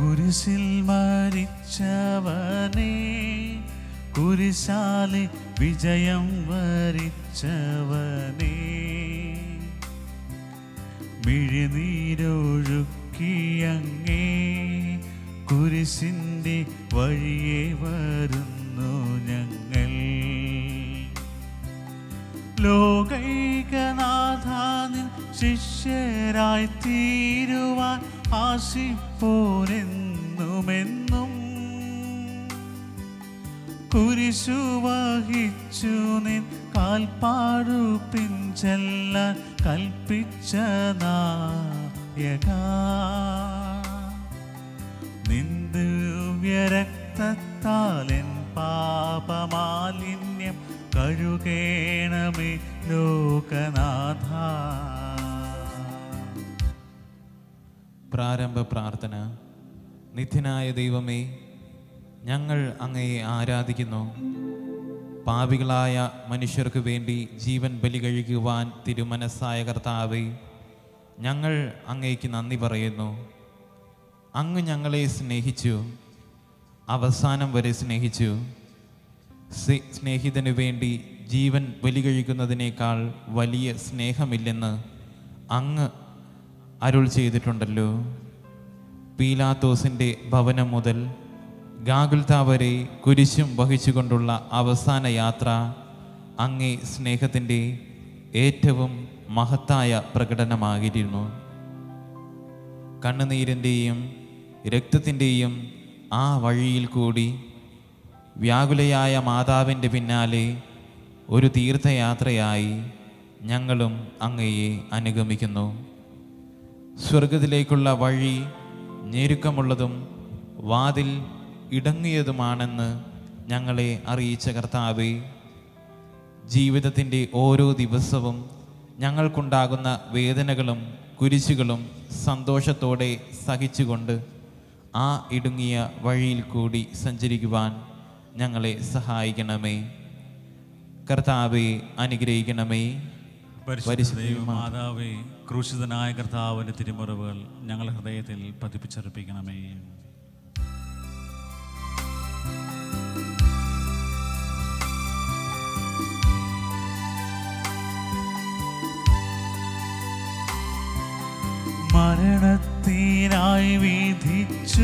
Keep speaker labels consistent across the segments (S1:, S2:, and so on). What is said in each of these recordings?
S1: കുരിശിൽ മരിച്ചവനെ കുരിശാലെ വിജയം വരിച്ചവനെ മിഴിനീരൊഴുക്കിയങ്ങേ കുരിശിൻ്റെ വഴിയെ വരുന്നു ഞങ്ങൾ ലോകൈകനാഥാനിൻ ശിഷ്യരായി തീരുവാൻ ആശിപ്പോരെന്നുമെന്നും കുരിശു വഹിച്ചു നിൻ കാൽപ്പാടു പിഞ്ചെല്ലാൻ കൽപ്പിച്ച നായക നിന്ദിവ്യരക്തത്താൽ എൻ പാപമാലിന്യം കഴുകേണമേ ലോകനാഥ
S2: പ്രാരംഭ പ്രാർത്ഥന നിത്യനായ ദൈവമേ ഞങ്ങൾ അങ്ങയെ ആരാധിക്കുന്നു പാപികളായ മനുഷ്യർക്ക് വേണ്ടി ജീവൻ ബലി കഴിക്കുവാൻ തിരുമനസ്സായ കർത്താവേ ഞങ്ങൾ അങ്ങേക്ക് നന്ദി പറയുന്നു അങ്ങ് ഞങ്ങളെ സ്നേഹിച്ചു അവസാനം വരെ സ്നേഹിച്ചു സി- സ്നേഹിതന് വേണ്ടി ജീവൻ ബലി കഴിക്കുന്നതിനേക്കാൾ വലിയ സ്നേഹമില്ലെന്ന് അങ്ങ് അരുൾ ചെയ്തിട്ടുണ്ടല്ലോ പീലാത്തോസിൻ്റെ ഭവനം മുതൽ ഗാഗുൽത്ത വരെ കുരിശും വഹിച്ചുകൊണ്ടുള്ള അവസാന യാത്ര അങ്ങേ സ്നേഹത്തിൻ്റെ ഏറ്റവും മഹത്തായ പ്രകടനമാകിയിരുന്നു കണ്ണുനീരിൻ്റെയും രക്തത്തിൻ്റെയും ആ വഴിയിൽ കൂടി വ്യാകുലയായ മാതാവിൻ്റെ പിന്നാലെ ഒരു തീർത്ഥയാത്രയായി ഞങ്ങളും അങ്ങയെ അനുഗമിക്കുന്നു സ്വർഗത്തിലേക്കുള്ള വഴി ഞെരുക്കമുള്ളതും വാതിൽ ഇടങ്ങിയതുമാണെന്ന് ഞങ്ങളെ അറിയിച്ച കർത്താവെ ജീവിതത്തിൻ്റെ ഓരോ ദിവസവും ഞങ്ങൾക്കുണ്ടാകുന്ന വേദനകളും കുരിശുകളും സന്തോഷത്തോടെ സഹിച്ചുകൊണ്ട് ആ ഇടുങ്ങിയ വഴിയിൽ കൂടി സഞ്ചരിക്കുവാൻ ഞങ്ങളെ സഹായിക്കണമേ കർത്താവെ അനുഗ്രഹിക്കണമേ
S1: പരിശുദ്ധ മാതാവേ ക്രൂശിതനായ കർത്താവിൻ്റെ തിരുമുറവുകൾ ഞങ്ങളുടെ ഹൃദയത്തിൽ പതിപ്പിച്ചർപ്പിക്കണമേ മരണത്തിനായി വിധിച്ചു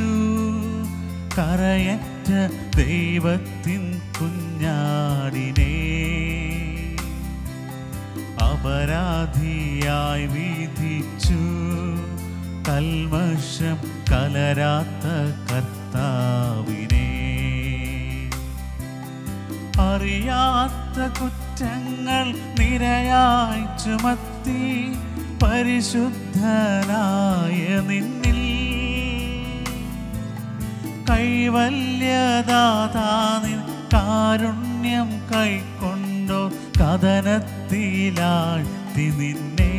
S1: കരയറ്റ ദൈവത്തിൻ കുഞ്ഞാടിനെ അപരാധിയായി വിധിച്ചു കൽമഷം കലരാത്ത കർത്താവിനെ അറിയാത്ത കുറ്റങ്ങൾ നിരയായി ചുമത്തി പരിശുദ്ധനായ നിന്നിൽ കൈവല്യദാതാനിൻ കാരുണ്യം കൈക്കൊണ്ടോ കഥനത്തിലാഴ്ത്തി നിന്നെ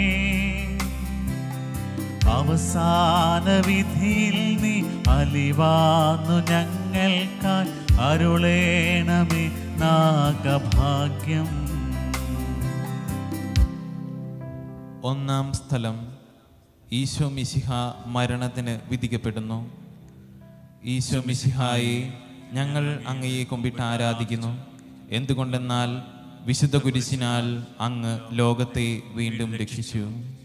S1: അവസാന വിധിയിൽ നീ അലിവാന്നു ഞങ്ങൾക്കായി അരുളേണമേ നാഗഭാഗ്യം
S2: ഒന്നാം സ്ഥലം ഈശോ മിശിഹ മരണത്തിന് വിധിക്കപ്പെടുന്നു ഈശോ മിശിഹായെ ഞങ്ങൾ അങ്ങയെ കുമ്പിട്ട് ആരാധിക്കുന്നു എന്തുകൊണ്ടെന്നാൽ വിശുദ്ധ കുരിശിനാൽ അങ്ങ് ലോകത്തെ വീണ്ടും രക്ഷിച്ചു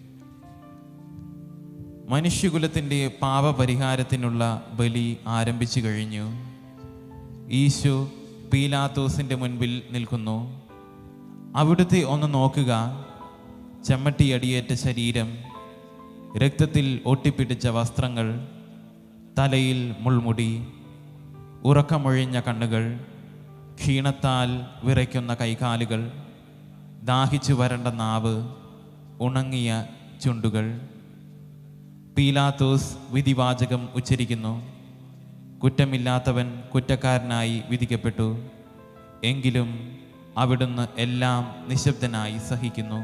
S2: മനുഷ്യകുലത്തിൻ്റെ പാപപരിഹാരത്തിനുള്ള ബലി ആരംഭിച്ചു കഴിഞ്ഞു ഈശോ പീലാത്തോസിൻ്റെ മുൻപിൽ നിൽക്കുന്നു അവിടുത്തെ ഒന്ന് നോക്കുക ചെമ്മട്ടിയടിയേറ്റ ശരീരം രക്തത്തിൽ ഒട്ടിപ്പിടിച്ച വസ്ത്രങ്ങൾ തലയിൽ മുൾമുടി ഉറക്കമൊഴിഞ്ഞ കണ്ണുകൾ ക്ഷീണത്താൽ വിറയ്ക്കുന്ന കൈകാലുകൾ ദാഹിച്ചു വരണ്ട നാവ് ഉണങ്ങിയ ചുണ്ടുകൾ പീലാത്തോസ് വിധിവാചകം ഉച്ചരിക്കുന്നു കുറ്റമില്ലാത്തവൻ കുറ്റക്കാരനായി വിധിക്കപ്പെട്ടു എങ്കിലും അവിടുന്ന് എല്ലാം നിശബ്ദനായി സഹിക്കുന്നു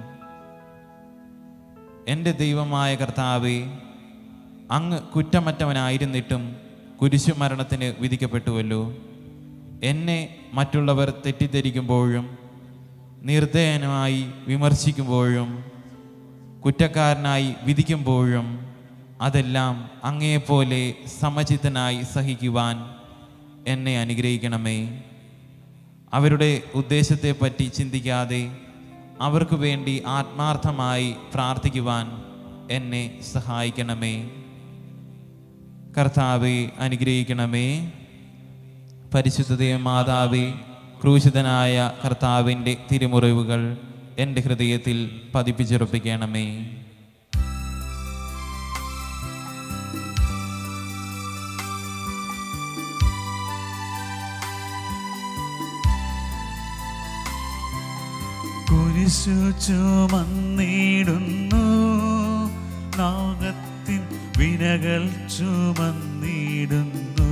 S2: എൻ്റെ ദൈവമായ കർത്താവെ അങ്ങ് കുറ്റമറ്റവനായിരുന്നിട്ടും കുരിശുമരണത്തിന് വിധിക്കപ്പെട്ടുവല്ലോ എന്നെ മറ്റുള്ളവർ തെറ്റിദ്ധരിക്കുമ്പോഴും നിർദ്ദയനമായി വിമർശിക്കുമ്പോഴും കുറ്റക്കാരനായി വിധിക്കുമ്പോഴും അതെല്ലാം അങ്ങയെപ്പോലെ സമചിത്തനായി സഹിക്കുവാൻ എന്നെ അനുഗ്രഹിക്കണമേ അവരുടെ ഉദ്ദേശത്തെപ്പറ്റി ചിന്തിക്കാതെ അവർക്ക് വേണ്ടി ആത്മാർത്ഥമായി പ്രാർത്ഥിക്കുവാൻ എന്നെ സഹായിക്കണമേ കർത്താവെ അനുഗ്രഹിക്കണമേ പരിശുദ്ധതയെ മാതാവേ ക്രൂശിതനായ കർത്താവിൻ്റെ തിരുമുറിവുകൾ എൻ്റെ ഹൃദയത്തിൽ പതിപ്പിച്ചുറപ്പിക്കണമേ
S1: കുരിശു ചുമന്നിടുന്നു നാഗത്തിൻ വിനകൾ ചുമന്നിടുന്നു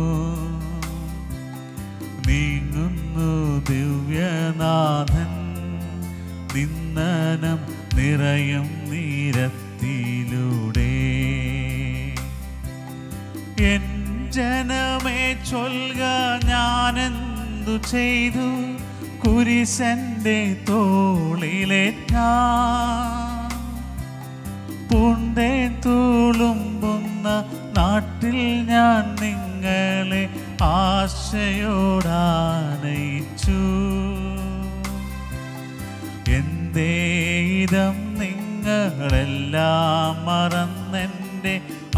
S1: നീങ്ങുന്നു ദിവ്യനാഥൻ നിന്ദനം നിറയും നീരത്തിലൂടെ എൻ ജനമേ ചൊൽക ഞാനെന്തു ചെയ്തു കുരിശന്റെ തോളിലേറ്റ പൂണ്ടേ തുളുമ്പുന്ന നാട്ടിൽ ഞാൻ നിങ്ങളെ ആശയോടാനയിച്ചു എന്തേ ഇതം നിങ്ങളെല്ലാം മറന്നെൻ്റെ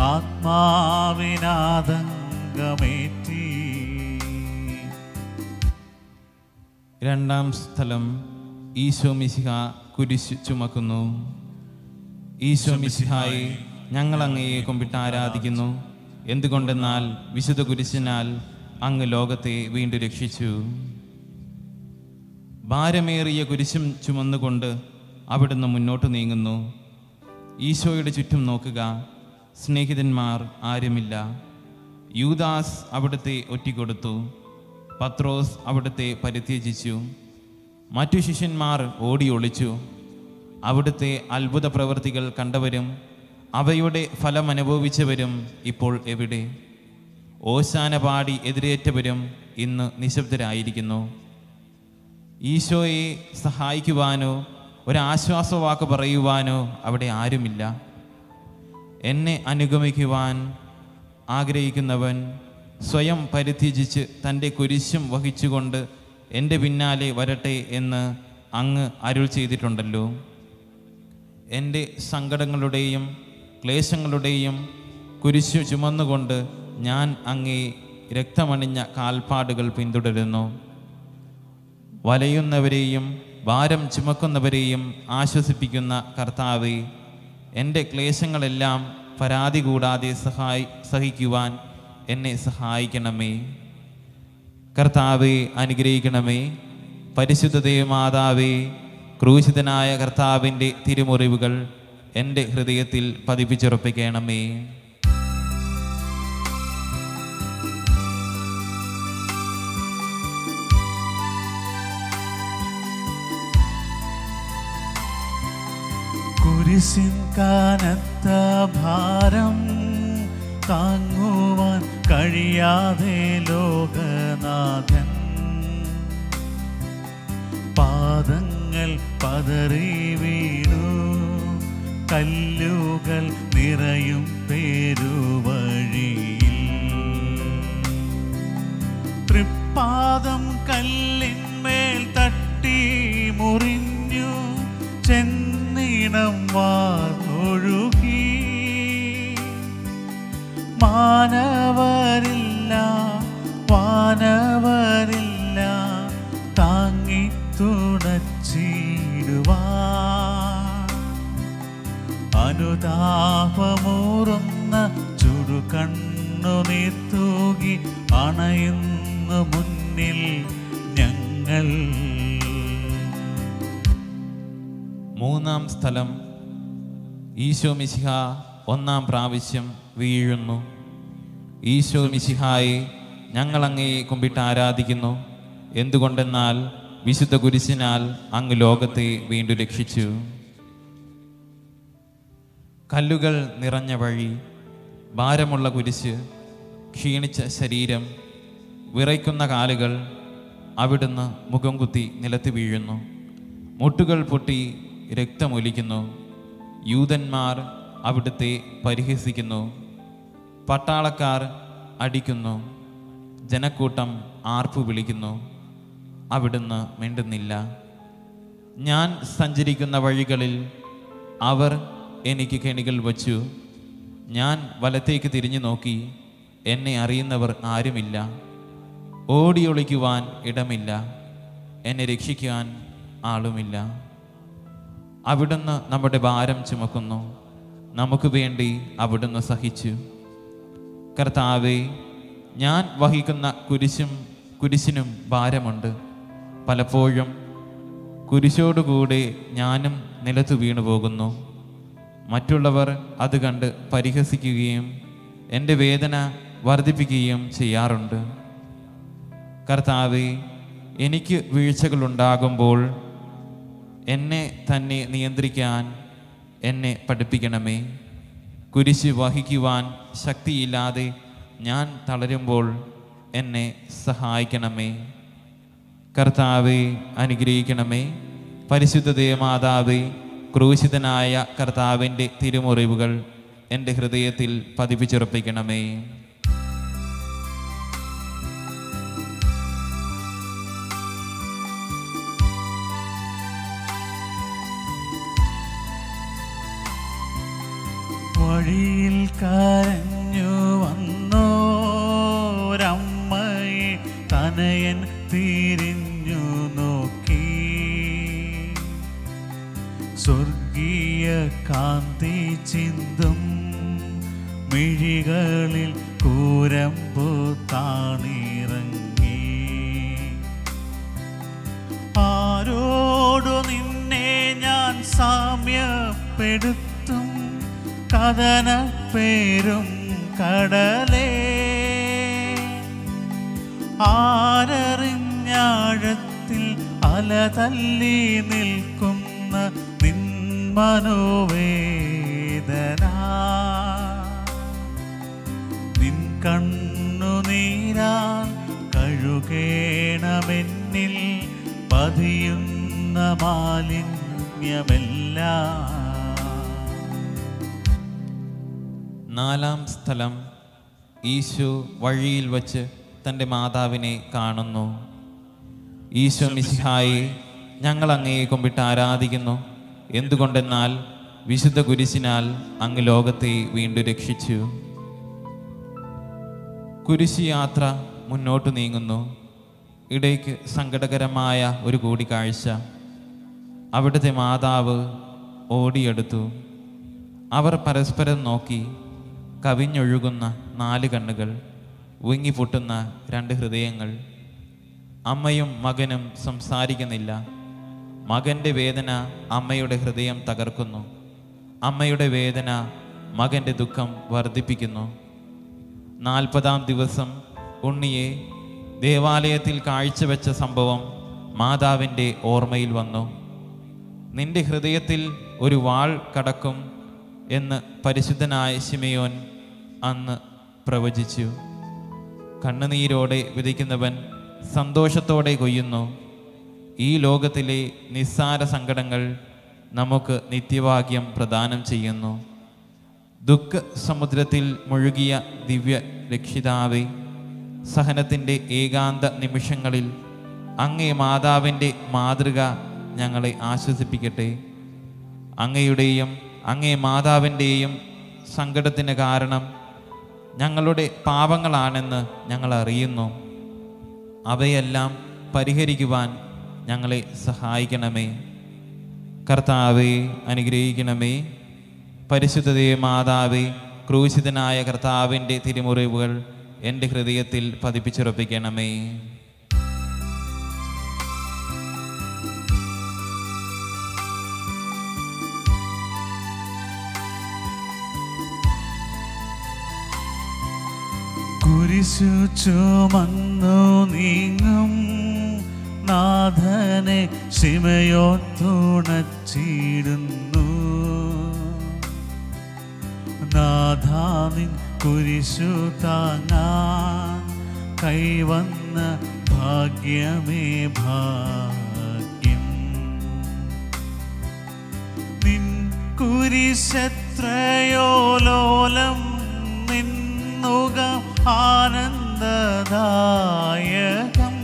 S1: ആത്മാവിനാതങ്കമേറ്റി
S2: രണ്ടാം സ്ഥലം ഈശോ മിശിഹ കുരിശ് ചുമക്കുന്നു ഈശോ മിശിഹായി ഞങ്ങൾ അങ്ങയെ കുമ്പിട്ട് ആരാധിക്കുന്നു എന്തുകൊണ്ടെന്നാൽ വിശുദ്ധ കുരിശിനാൽ അങ്ങ് ലോകത്തെ വീണ്ടും രക്ഷിച്ചു ഭാരമേറിയ കുരിശും ചുമന്നുകൊണ്ട് അവിടുന്ന് മുന്നോട്ട് നീങ്ങുന്നു ഈശോയുടെ ചുറ്റും നോക്കുക സ്നേഹിതന്മാർ ആരുമില്ല യൂദാസ് അവിടുത്തെ ഒറ്റിക്കൊടുത്തു പത്രോസ് അവിടുത്തെ പരിത്യജിച്ചു മറ്റു ശിഷ്യന്മാർ ഓടി ഒളിച്ചു അവിടുത്തെ അത്ഭുത പ്രവൃത്തികൾ കണ്ടവരും അവയുടെ ഫലം അനുഭവിച്ചവരും ഇപ്പോൾ എവിടെ ഓശാന പാടി എതിരേറ്റവരും ഇന്ന് നിശബ്ദരായിരിക്കുന്നു ഈശോയെ സഹായിക്കുവാനോ ഒരാശ്വാസവാക്ക് പറയുവാനോ അവിടെ ആരുമില്ല എന്നെ അനുഗമിക്കുവാൻ ആഗ്രഹിക്കുന്നവൻ സ്വയം പരിത്യജിച്ച് തൻ്റെ കുരിശും വഹിച്ചുകൊണ്ട് എൻ്റെ പിന്നാലെ വരട്ടെ എന്ന് അങ്ങ് അരുൾ ചെയ്തിട്ടുണ്ടല്ലോ എൻ്റെ സങ്കടങ്ങളുടെയും ക്ലേശങ്ങളുടെയും കുരിശു ചുമന്നുകൊണ്ട് ഞാൻ അങ്ങേ രക്തമണിഞ്ഞ കാൽപ്പാടുകൾ പിന്തുടരുന്നു വലയുന്നവരെയും ഭാരം ചുമക്കുന്നവരെയും ആശ്വസിപ്പിക്കുന്ന കർത്താവെ എൻ്റെ ക്ലേശങ്ങളെല്ലാം പരാതി കൂടാതെ സഹായി സഹിക്കുവാൻ എന്നെ സഹായിക്കണമേ കർത്താവെ അനുഗ്രഹിക്കണമേ പരിശുദ്ധതേ മാതാവേ ക്രൂശിതനായ കർത്താവിൻ്റെ തിരുമുറിവുകൾ എൻ്റെ ഹൃദയത്തിൽ പതിപ്പിച്ചുറപ്പിക്കണമേ
S1: കുരിശിൻ കാനത്ത ഭാരം താങ്ങുവാൻ കഴിയാതെ ലോകനാഥൻ പാദങ്ങൾ പതറി വീണു കല്ലുകൾ നിറയും പേരുവഴിയിൽ തൃപ്പാദം കല്ലിന്മേൽ തട്ടി മുറിഞ്ഞു ചെന്നിണം വാർന്നൊഴുകി മാനവരില്ല വാനവരില്ല താങ്ങി തുണച്ചിടുവാ അനുതാപമൂറുന്ന ചുടുകണ്ണു നീത്തൂകി അണയുന്നു മുന്നിൽ ഞങ്ങൾ
S2: മൂന്നാം സ്ഥലം ഈശോ മിശിഹ ഒന്നാം പ്രാവശ്യം വീഴുന്നു ഈശോ മിശിഹായെ ഞങ്ങൾ അങ്ങയെ കുമ്പിട്ട് ആരാധിക്കുന്നു എന്തുകൊണ്ടെന്നാൽ വിശുദ്ധ കുരിശിനാൽ അങ്ങ് ലോകത്തെ വീണ്ടും രക്ഷിച്ചു കല്ലുകൾ നിറഞ്ഞ വഴി ഭാരമുള്ള കുരിശ് ക്ഷീണിച്ച ശരീരം വിറയ്ക്കുന്ന കാലുകൾ അവിടുന്ന് മുഖം കുത്തി നിലത്ത് വീഴുന്നു മുട്ടുകൾ പൊട്ടി രക്തമൊലിക്കുന്നു യൂതന്മാർ അവിടുത്തെ പരിഹസിക്കുന്നു പട്ടാളക്കാർ അടിക്കുന്നു ജനക്കൂട്ടം ആർപ്പു വിളിക്കുന്നു അവിടുന്ന് മിണ്ടുന്നില്ല ഞാൻ സഞ്ചരിക്കുന്ന വഴികളിൽ അവർ എനിക്ക് കെണികൾ വച്ചു ഞാൻ വലത്തേക്ക് തിരിഞ്ഞു നോക്കി എന്നെ അറിയുന്നവർ ആരുമില്ല ഓടിയൊളിക്കുവാൻ ഇടമില്ല എന്നെ രക്ഷിക്കാൻ ആളുമില്ല അവിടുന്ന് നമ്മുടെ ഭാരം ചുമക്കുന്നു നമുക്ക് വേണ്ടി അവിടുന്ന് സഹിച്ചു കർത്താവെ ഞാൻ വഹിക്കുന്ന കുരിശും കുരിശിനും ഭാരമുണ്ട് പലപ്പോഴും കുരിശോടുകൂടെ ഞാനും നിലത്തു വീണു പോകുന്നു മറ്റുള്ളവർ അത് കണ്ട് പരിഹസിക്കുകയും എൻ്റെ വേദന വർദ്ധിപ്പിക്കുകയും ചെയ്യാറുണ്ട് കർത്താവെ എനിക്ക് വീഴ്ചകളുണ്ടാകുമ്പോൾ എന്നെ തന്നെ നിയന്ത്രിക്കാൻ എന്നെ പഠിപ്പിക്കണമേ കുരിശ് വഹിക്കുവാൻ ശക്തിയില്ലാതെ ഞാൻ തളരുമ്പോൾ എന്നെ സഹായിക്കണമേ കർത്താവെ അനുഗ്രഹിക്കണമേ പരിശുദ്ധതേ മാതാവേ ക്രൂശിതനായ കർത്താവിൻ്റെ തിരുമുറിവുകൾ എൻ്റെ ഹൃദയത്തിൽ പതിപ്പിച്ചുറപ്പിക്കണമേ
S1: വഴിയിൽ കരഞ്ഞു വന്നോരമ്മയെ തനയൻ തിരിഞ്ഞു നോക്കി സ്വർഗീയ കാന്തി ചിന്തും മിഴികളിൽ കൂരമ്പു താണിറങ്ങി ആരോടു നിന്നെ ഞാൻ സാമ്യപ്പെടുത്തും കഥന പേരും കടലേ ആരറിഞ്ഞാഴത്തിൽ അല തല്ലി നിൽക്കുന്ന നിൻ മനോവേദന നിൻ കണ്ണുനീരാൽ കഴുകേണമെന്നിൽ പതിയുന്ന മാലിന്യമെല്ലാം
S2: നാലാം സ്ഥലം ഈശോ വഴിയിൽ വച്ച് തൻ്റെ മാതാവിനെ കാണുന്നു ഈശോ മിശിഹായെ ഞങ്ങൾ അങ്ങയെ കൊമ്പിട്ട് ആരാധിക്കുന്നു എന്തുകൊണ്ടെന്നാൽ വിശുദ്ധ കുരിശിനാൽ അങ്ങ് ലോകത്തെ വീണ്ടും രക്ഷിച്ചു കുരിശ് യാത്ര മുന്നോട്ട് നീങ്ങുന്നു ഇടയ്ക്ക് സങ്കടകരമായ ഒരു കൂടിക്കാഴ്ച അവിടുത്തെ മാതാവ് ഓടിയെടുത്തു അവർ പരസ്പരം നോക്കി കവിഞ്ഞൊഴുകുന്ന നാല് കണ്ണുകൾ വിങ്ങിപ്പൊട്ടുന്ന രണ്ട് ഹൃദയങ്ങൾ അമ്മയും മകനും സംസാരിക്കുന്നില്ല മകൻ്റെ വേദന അമ്മയുടെ ഹൃദയം തകർക്കുന്നു അമ്മയുടെ വേദന മകൻ്റെ ദുഃഖം വർദ്ധിപ്പിക്കുന്നു നാൽപ്പതാം ദിവസം ഉണ്ണിയെ ദേവാലയത്തിൽ കാഴ്ചവെച്ച സംഭവം മാതാവിൻ്റെ ഓർമ്മയിൽ വന്നു നിന്റെ ഹൃദയത്തിൽ ഒരു വാൾ കടക്കും എന്ന് പരിശുദ്ധനായ ശിമയോൻ അന്ന് പ്രവചിച്ചു കണ്ണുനീരോടെ വിതയ്ക്കുന്നവൻ സന്തോഷത്തോടെ കൊയ്യുന്നു ഈ ലോകത്തിലെ നിസ്സാര സങ്കടങ്ങൾ നമുക്ക് നിത്യഭാഗ്യം പ്രദാനം ചെയ്യുന്നു ദുഃഖ സമുദ്രത്തിൽ മുഴുകിയ ദിവ്യ രക്ഷിതാവെ സഹനത്തിൻ്റെ ഏകാന്ത നിമിഷങ്ങളിൽ അങ്ങേ മാതാവിൻ്റെ മാതൃക ഞങ്ങളെ ആശ്വസിപ്പിക്കട്ടെ അങ്ങയുടെയും അങ്ങേ മാതാവിൻ്റെയും സങ്കടത്തിന് കാരണം ഞങ്ങളുടെ പാപങ്ങളാണെന്ന് ഞങ്ങൾ അറിയുന്നു അവയെല്ലാം പരിഹരിക്കുവാൻ ഞങ്ങളെ സഹായിക്കണമേ കർത്താവെ അനുഗ്രഹിക്കണമേ പരിശുദ്ധതേ മാതാവേ ക്രൂശിതനായ കർത്താവിൻ്റെ തിരുമുറിവുകൾ എൻ്റെ ഹൃദയത്തിൽ പതിപ്പിച്ചുറപ്പിക്കണമേ
S1: കുരിശു ചുമന്നു നീങ്ങും നാഥനെ ശിമയോ തുണച്ചിടുന്നു നാഥാനിൻ കുരിശു താങ്ങാൻ കൈവന്ന ഭാഗ്യമേ ഭാഗ്യം നിൻ കുരി കുരിശെത്രയോ ലോലം നിന്നുക ആനന്ദദായകം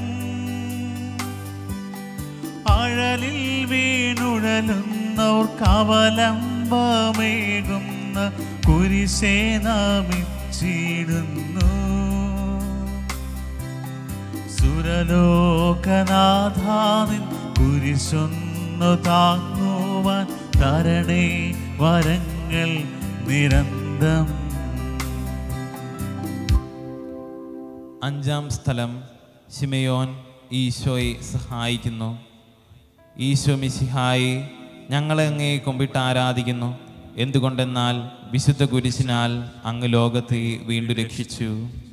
S1: അഴലിൽ വീണുഴലുന്നവർക്ക് അവലംബമേകുന്ന കുരിശേ നമിച്ചിടുന്നു സുരലോകനാഥാനിൻ കുരിശൊന്നു താങ്ങുവാൻ തരണേ വരങ്ങൾ നിരന്തം
S2: അഞ്ചാം സ്ഥലം ശിമയോൻ ഈശോയെ സഹായിക്കുന്നു ഈശോ മിശിഹായി ഞങ്ങളെ അങ്ങേ കൊമ്പിട്ട് ആരാധിക്കുന്നു എന്തുകൊണ്ടെന്നാൽ വിശുദ്ധ കുരിശിനാൽ അങ്ങ് ലോകത്തെ വീണ്ടും രക്ഷിച്ചു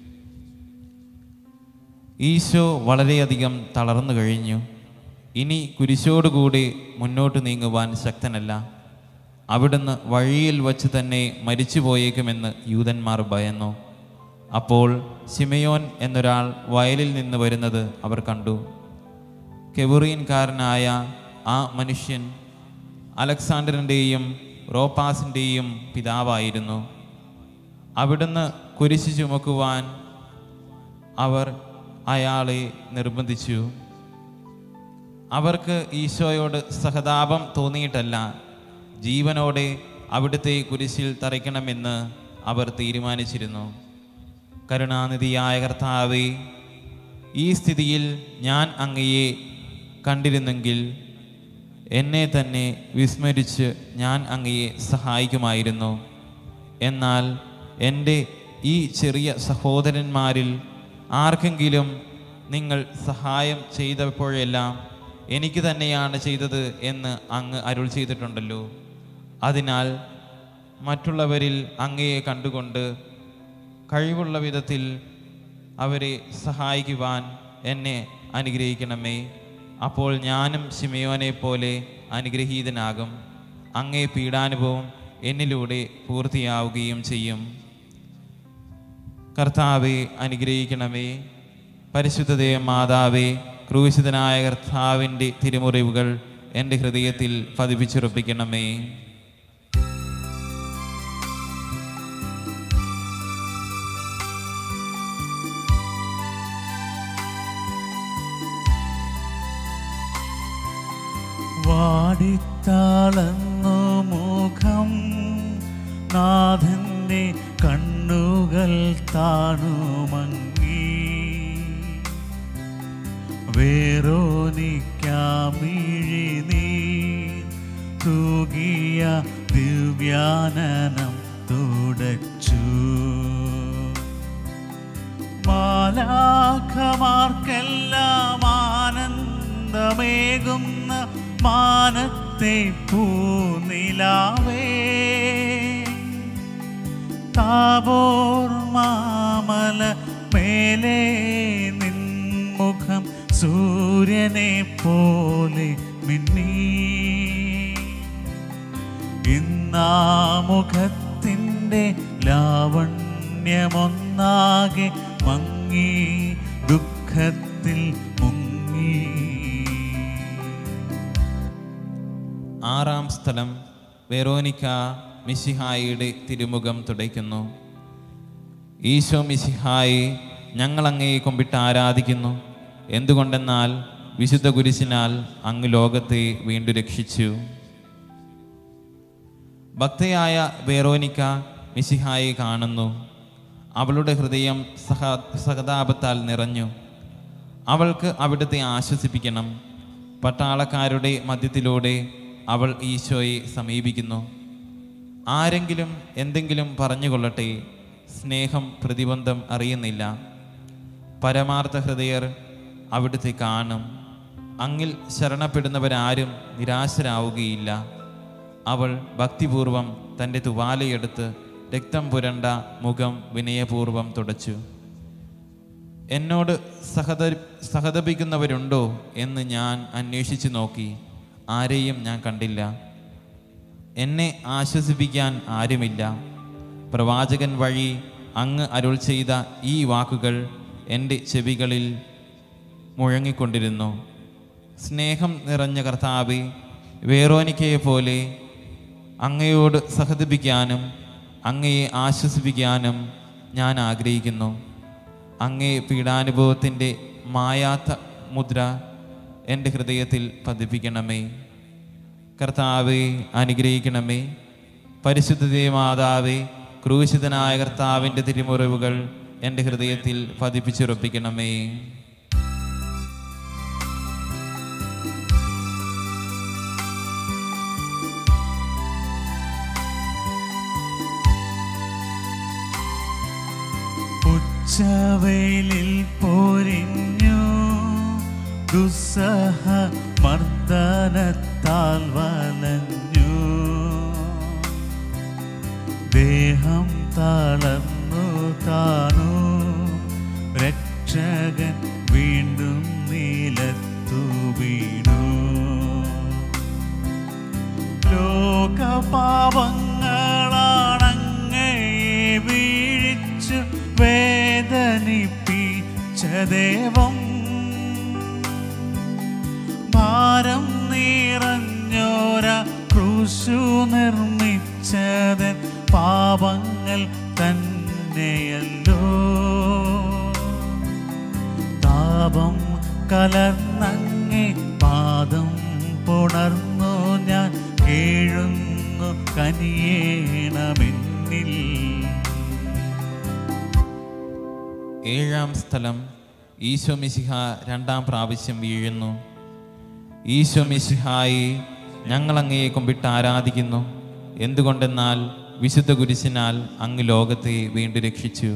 S2: ഈശോ വളരെയധികം തളർന്നു കഴിഞ്ഞു ഇനി കുരിശോടുകൂടി മുന്നോട്ട് നീങ്ങുവാൻ ശക്തനല്ല അവിടുന്ന് വഴിയിൽ വച്ച് തന്നെ മരിച്ചു പോയേക്കുമെന്ന് യൂതന്മാർ ഭയന്നു അപ്പോൾ ശിമയോൻ എന്നൊരാൾ വയലിൽ നിന്ന് വരുന്നത് അവർ കണ്ടു കെബുറീൻകാരനായ ആ മനുഷ്യൻ അലക്സാണ്ടറിൻ്റെയും റോപ്പാസിൻ്റെയും പിതാവായിരുന്നു അവിടുന്ന് കുരിശ് ചുമക്കുവാൻ അവർ അയാളെ നിർബന്ധിച്ചു അവർക്ക് ഈശോയോട് സഹതാപം തോന്നിയിട്ടല്ല ജീവനോടെ അവിടുത്തെ കുരിശിൽ തറയ്ക്കണമെന്ന് അവർ തീരുമാനിച്ചിരുന്നു കരുണാനിധിയായ കർത്താവെ ഈ സ്ഥിതിയിൽ ഞാൻ അങ്ങയെ കണ്ടിരുന്നെങ്കിൽ എന്നെ തന്നെ വിസ്മരിച്ച് ഞാൻ അങ്ങയെ സഹായിക്കുമായിരുന്നു എന്നാൽ എൻ്റെ ഈ ചെറിയ സഹോദരന്മാരിൽ ആർക്കെങ്കിലും നിങ്ങൾ സഹായം ചെയ്തപ്പോഴെല്ലാം എനിക്ക് തന്നെയാണ് ചെയ്തത് എന്ന് അങ്ങ് അരുൾ ചെയ്തിട്ടുണ്ടല്ലോ അതിനാൽ മറ്റുള്ളവരിൽ അങ്ങയെ കണ്ടുകൊണ്ട് കഴിവുള്ള വിധത്തിൽ അവരെ സഹായിക്കുവാൻ എന്നെ അനുഗ്രഹിക്കണമേ അപ്പോൾ ഞാനും ശിമയോനെ പോലെ അനുഗ്രഹീതനാകും അങ്ങേ പീഡാനുഭവം എന്നിലൂടെ പൂർത്തിയാവുകയും ചെയ്യും കർത്താവെ അനുഗ്രഹിക്കണമേ പരിശുദ്ധതേ മാതാവേ ക്രൂശിതനായ കർത്താവിൻ്റെ തിരുമുറിവുകൾ എൻ്റെ ഹൃദയത്തിൽ പതിപ്പിച്ചുറപ്പിക്കണമേ
S1: വാടിത്താളന്നു മുഖം നാഥന്റെ കണ്ണുകൾ താണുമങ്ങി വേറോനിക്കാമിഴി നീ തൂകിയ ദിവ്യാനനം തുടച്ചു മാലാഖമാർക്കെല്ലാം ആനന്ദമേകുന്ന മാനത്തെ പൂനിലാവേ താബോർ മാമല മേലെ നിൻമുഖം സൂര്യനെ പോലെ മിന്നി ഇന്നാമുഖത്തിൻ്റെ ലാവണ്യമൊന്നാകെ മങ്ങി ദുഃഖത്തിൽ മുങ്ങി
S2: ആറാം സ്ഥലം വെറോനിക്ക മിശിഹായിയുടെ തിരുമുഖം തുടയ്ക്കുന്നു ഈശോ മിശിഹായി ഞങ്ങൾ അങ്ങയെ കൊമ്പിട്ട് ആരാധിക്കുന്നു എന്തുകൊണ്ടെന്നാൽ വിശുദ്ധ കുരിശിനാൽ അങ്ങ് ലോകത്തെ വീണ്ടും രക്ഷിച്ചു ഭക്തയായ വേറോനിക്ക മിശിഹായെ കാണുന്നു അവളുടെ ഹൃദയം സഹ സഹതാപത്താൽ നിറഞ്ഞു അവൾക്ക് അവിടുത്തെ ആശ്വസിപ്പിക്കണം പട്ടാളക്കാരുടെ മധ്യത്തിലൂടെ അവൾ ഈശോയെ സമീപിക്കുന്നു ആരെങ്കിലും എന്തെങ്കിലും പറഞ്ഞുകൊള്ളട്ടെ സ്നേഹം പ്രതിബന്ധം അറിയുന്നില്ല പരമാർത്ഥ ഹൃദയർ അവിടുത്തെ കാണും അങ്ങിൽ ശരണപ്പെടുന്നവരാരും നിരാശരാവുകയില്ല അവൾ ഭക്തിപൂർവം തൻ്റെ തുവാലയെടുത്ത് രക്തം പുരണ്ട മുഖം വിനയപൂർവം തുടച്ചു എന്നോട് സഹത സഹതപിക്കുന്നവരുണ്ടോ എന്ന് ഞാൻ അന്വേഷിച്ചു നോക്കി ആരെയും ഞാൻ കണ്ടില്ല എന്നെ ആശ്വസിപ്പിക്കാൻ ആരുമില്ല പ്രവാചകൻ വഴി അങ്ങ് അരുൾ ചെയ്ത ഈ വാക്കുകൾ എൻ്റെ ചെവികളിൽ മുഴങ്ങിക്കൊണ്ടിരുന്നു സ്നേഹം നിറഞ്ഞ കർത്താവെ വേറോനിക്കയെ പോലെ അങ്ങയോട് സഹതപിക്കാനും അങ്ങയെ ആശ്വസിപ്പിക്കാനും ഞാൻ ആഗ്രഹിക്കുന്നു അങ്ങേ പീഡാനുഭവത്തിൻ്റെ മായാത്ത മുദ്ര എൻ്റെ ഹൃദയത്തിൽ പതിപ്പിക്കണമേ കർത്താവെ അനുഗ്രഹിക്കണമേ പരിശുദ്ധതേ മാതാവേ ക്രൂശിതനായ കർത്താവിൻ്റെ തിരുമുറിവുകൾ എൻ്റെ ഹൃദയത്തിൽ പതിപ്പിച്ചുറപ്പിക്കണമേ
S1: ഉച്ചവെയിലിൽ പോരിഞ്ഞു ദുസ്സഹ മർദ്ദനത്താൽ വലഞ്ഞു ദേഹം തളർന്നു താണു രക്ഷകൻ വീണ്ടും നീലത്തു വീണു ലോകപാപങ്ങളാണങ്ങേ വീഴിച്ചു വേദനിപ്പിച്ച ദേവം ഭാരം നിറഞ്ഞോര ക്രൂശു നിർമ്മിച്ചതൻ പാപങ്ങൾ തന്നെയല്ലോ താപം കലർന്നങ്ങേ പാദം പുണർന്നു ഞാൻ കേഴുന്നു കനിയേണമെന്നിൽ
S2: ഏഴാം സ്ഥലം ഈശോ മിശിഹ രണ്ടാം പ്രാവശ്യം വീഴുന്നു ഈശോ മിശിഹായി ഞങ്ങൾ അങ്ങയെ കുമ്പിട്ട് ആരാധിക്കുന്നു എന്തുകൊണ്ടെന്നാൽ വിശുദ്ധ കുരിശിനാൽ അങ്ങ് ലോകത്തെ വീണ്ടും രക്ഷിച്ചു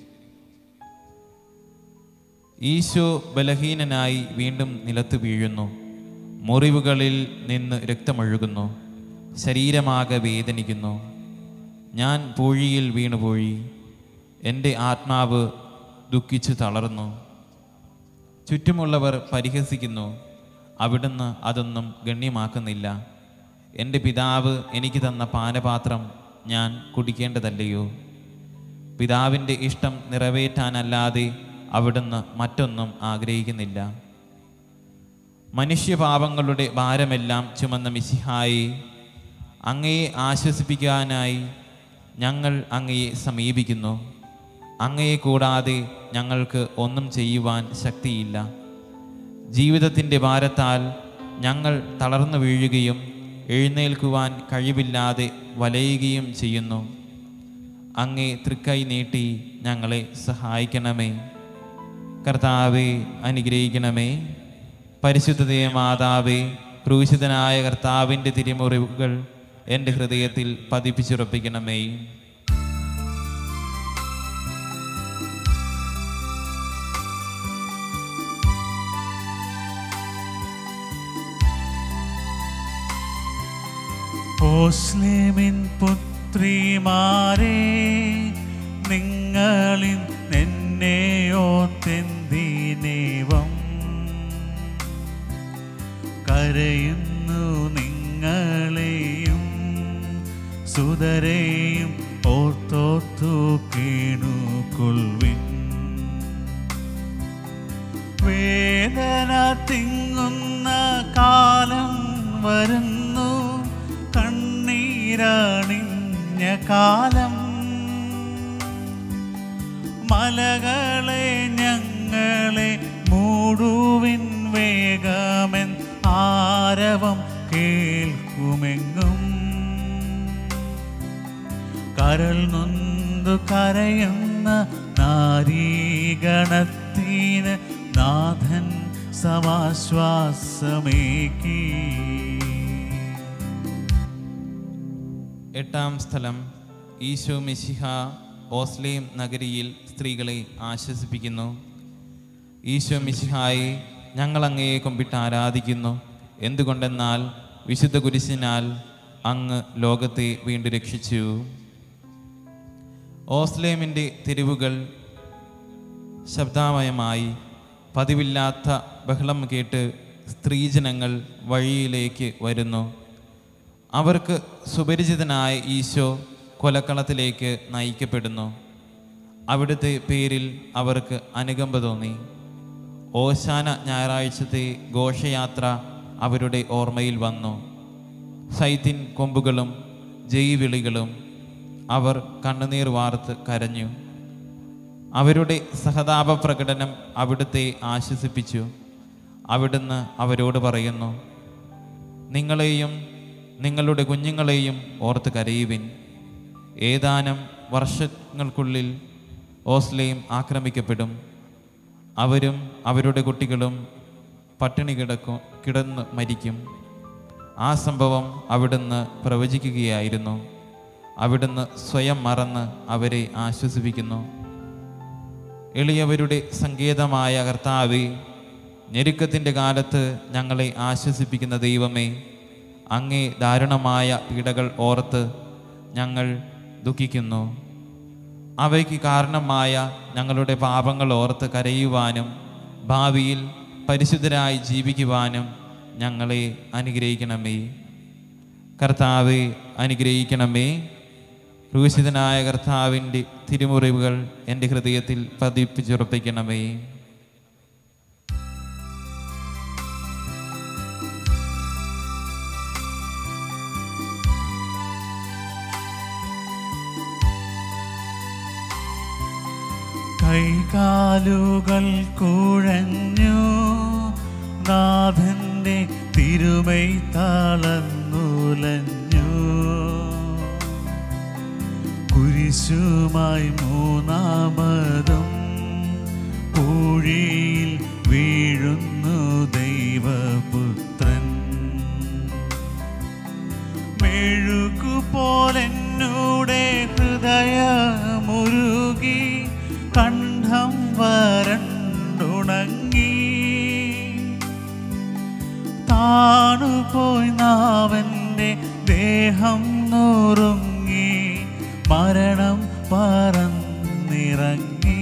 S2: ഈശോ ബലഹീനനായി വീണ്ടും നിലത്ത് വീഴുന്നു മുറിവുകളിൽ നിന്ന് രക്തമൊഴുകുന്നു ശരീരമാകെ വേദനിക്കുന്നു ഞാൻ പൂഴിയിൽ വീണുപോയി എൻ്റെ ആത്മാവ് ദുഃഖിച്ചു തളർന്നു ചുറ്റുമുള്ളവർ പരിഹസിക്കുന്നു അവിടുന്ന് അതൊന്നും ഗണ്യമാക്കുന്നില്ല എൻ്റെ പിതാവ് എനിക്ക് തന്ന പാനപാത്രം ഞാൻ കുടിക്കേണ്ടതല്ലയോ പിതാവിൻ്റെ ഇഷ്ടം നിറവേറ്റാനല്ലാതെ അവിടുന്ന് മറ്റൊന്നും ആഗ്രഹിക്കുന്നില്ല മനുഷ്യപാപങ്ങളുടെ ഭാരമെല്ലാം ചുമന്ന മിശിഹായി അങ്ങയെ ആശ്വസിപ്പിക്കാനായി ഞങ്ങൾ അങ്ങയെ സമീപിക്കുന്നു അങ്ങയെ കൂടാതെ ഞങ്ങൾക്ക് ഒന്നും ചെയ്യുവാൻ ശക്തിയില്ല ജീവിതത്തിൻ്റെ ഭാരത്താൽ ഞങ്ങൾ തളർന്നു വീഴുകയും എഴുന്നേൽക്കുവാൻ കഴിവില്ലാതെ വലയുകയും ചെയ്യുന്നു അങ്ങേ തൃക്കൈ നീട്ടി ഞങ്ങളെ സഹായിക്കണമേ കർത്താവെ അനുഗ്രഹിക്കണമേ പരിശുദ്ധതേ മാതാവേ ക്രൂശിതനായ കർത്താവിൻ്റെ തിരുമുറിവുകൾ എൻ്റെ ഹൃദയത്തിൽ പതിപ്പിച്ചുറപ്പിക്കണമേ
S1: ഓസ്ലേമിൻ പുത്രിമാരെ നിങ്ങളിൽ എന്നെയോ തെന്തിനേവം കരയുന്നു നിങ്ങളെയും സുതരെയും ഓർത്തോർത്തു കീണുകൊള്ളിൻ വേദന തിങ്ങുന്ന കാലം വരുന്നു കണ്ണീരാണിഞ്ഞ കാലം മലകളെ ഞങ്ങളെ മൂടുവിൻ വേഗമെൻ ആരവം കേൾക്കുമെങ്ങും കരൾ നൊന്തു കരയുന്ന നാരീഗണത്തിന് നാഥൻ സമാശ്വാസമേകി
S2: എട്ടാം സ്ഥലം ഈശോ മിശിഹ ഓസ്ലേം നഗരിയിൽ സ്ത്രീകളെ ആശ്വസിപ്പിക്കുന്നു ഈശോ മിശിഹായി ഞങ്ങൾ അങ്ങയെ കുമ്പിട്ട് ആരാധിക്കുന്നു എന്തുകൊണ്ടെന്നാൽ വിശുദ്ധ കുരിശിനാൽ അങ്ങ് ലോകത്തെ വീണ്ടും രക്ഷിച്ചു ഓസ്ലേമിൻ്റെ തെരുവുകൾ ശബ്ദാമയമായി പതിവില്ലാത്ത ബഹളം കേട്ട് സ്ത്രീജനങ്ങൾ വഴിയിലേക്ക് വരുന്നു അവർക്ക് സുപരിചിതനായ ഈശോ കൊലക്കളത്തിലേക്ക് നയിക്കപ്പെടുന്നു അവിടുത്തെ പേരിൽ അവർക്ക് അനുകമ്പ തോന്നി ഓശാന ഞായറാഴ്ചത്തെ ഘോഷയാത്ര അവരുടെ ഓർമ്മയിൽ വന്നു സൈത്തിൻ കൊമ്പുകളും ജയ് വിളികളും അവർ കണ്ണുനീർ വാർത്ത് കരഞ്ഞു അവരുടെ സഹതാപ പ്രകടനം അവിടുത്തെ ആശ്വസിപ്പിച്ചു അവിടുന്ന് അവരോട് പറയുന്നു നിങ്ങളെയും നിങ്ങളുടെ കുഞ്ഞുങ്ങളെയും ഓർത്ത് കരയുവിൻ ഏതാനും വർഷങ്ങൾക്കുള്ളിൽ ഓസ്ലെയും ആക്രമിക്കപ്പെടും അവരും അവരുടെ കുട്ടികളും പട്ടിണി കിടക്കും കിടന്ന് മരിക്കും ആ സംഭവം അവിടുന്ന് പ്രവചിക്കുകയായിരുന്നു അവിടുന്ന് സ്വയം മറന്ന് അവരെ ആശ്വസിപ്പിക്കുന്നു എളിയവരുടെ സങ്കേതമായ കർത്താവെ ഞെരുക്കത്തിൻ്റെ കാലത്ത് ഞങ്ങളെ ആശ്വസിപ്പിക്കുന്ന ദൈവമേ അങ്ങേ ദാരുണമായ പീഡകൾ ഓർത്ത് ഞങ്ങൾ ദുഃഖിക്കുന്നു അവയ്ക്ക് കാരണമായ ഞങ്ങളുടെ പാപങ്ങൾ ഓർത്ത് കരയുവാനും ഭാവിയിൽ പരിശുദ്ധരായി ജീവിക്കുവാനും ഞങ്ങളെ അനുഗ്രഹിക്കണമേ കർത്താവെ അനുഗ്രഹിക്കണമേ ക്രൂശിതനായ കർത്താവിൻ്റെ തിരുമുറിവുകൾ എൻ്റെ ഹൃദയത്തിൽ പതിപ്പിച്ചുറപ്പിക്കണമേ
S1: കൈകാലുകൾ കുഴഞ്ഞു നാഥന്റെ തിരുമൈ തളർന്നുലഞ്ഞു കുരിശുമായി മൂന്നാമതും പൂഴിയിൽ വീഴുന്നു ദൈവപുത്രൻ മെഴുകുപോലെന്നൂടെ ഹൃദയമുരുകി കണ്ഠം വരണ്ടുണങ്ങി താണുപോയി നാവന്റെ ദേഹം നുറുങ്ങി മരണം പറന്നിറങ്ങി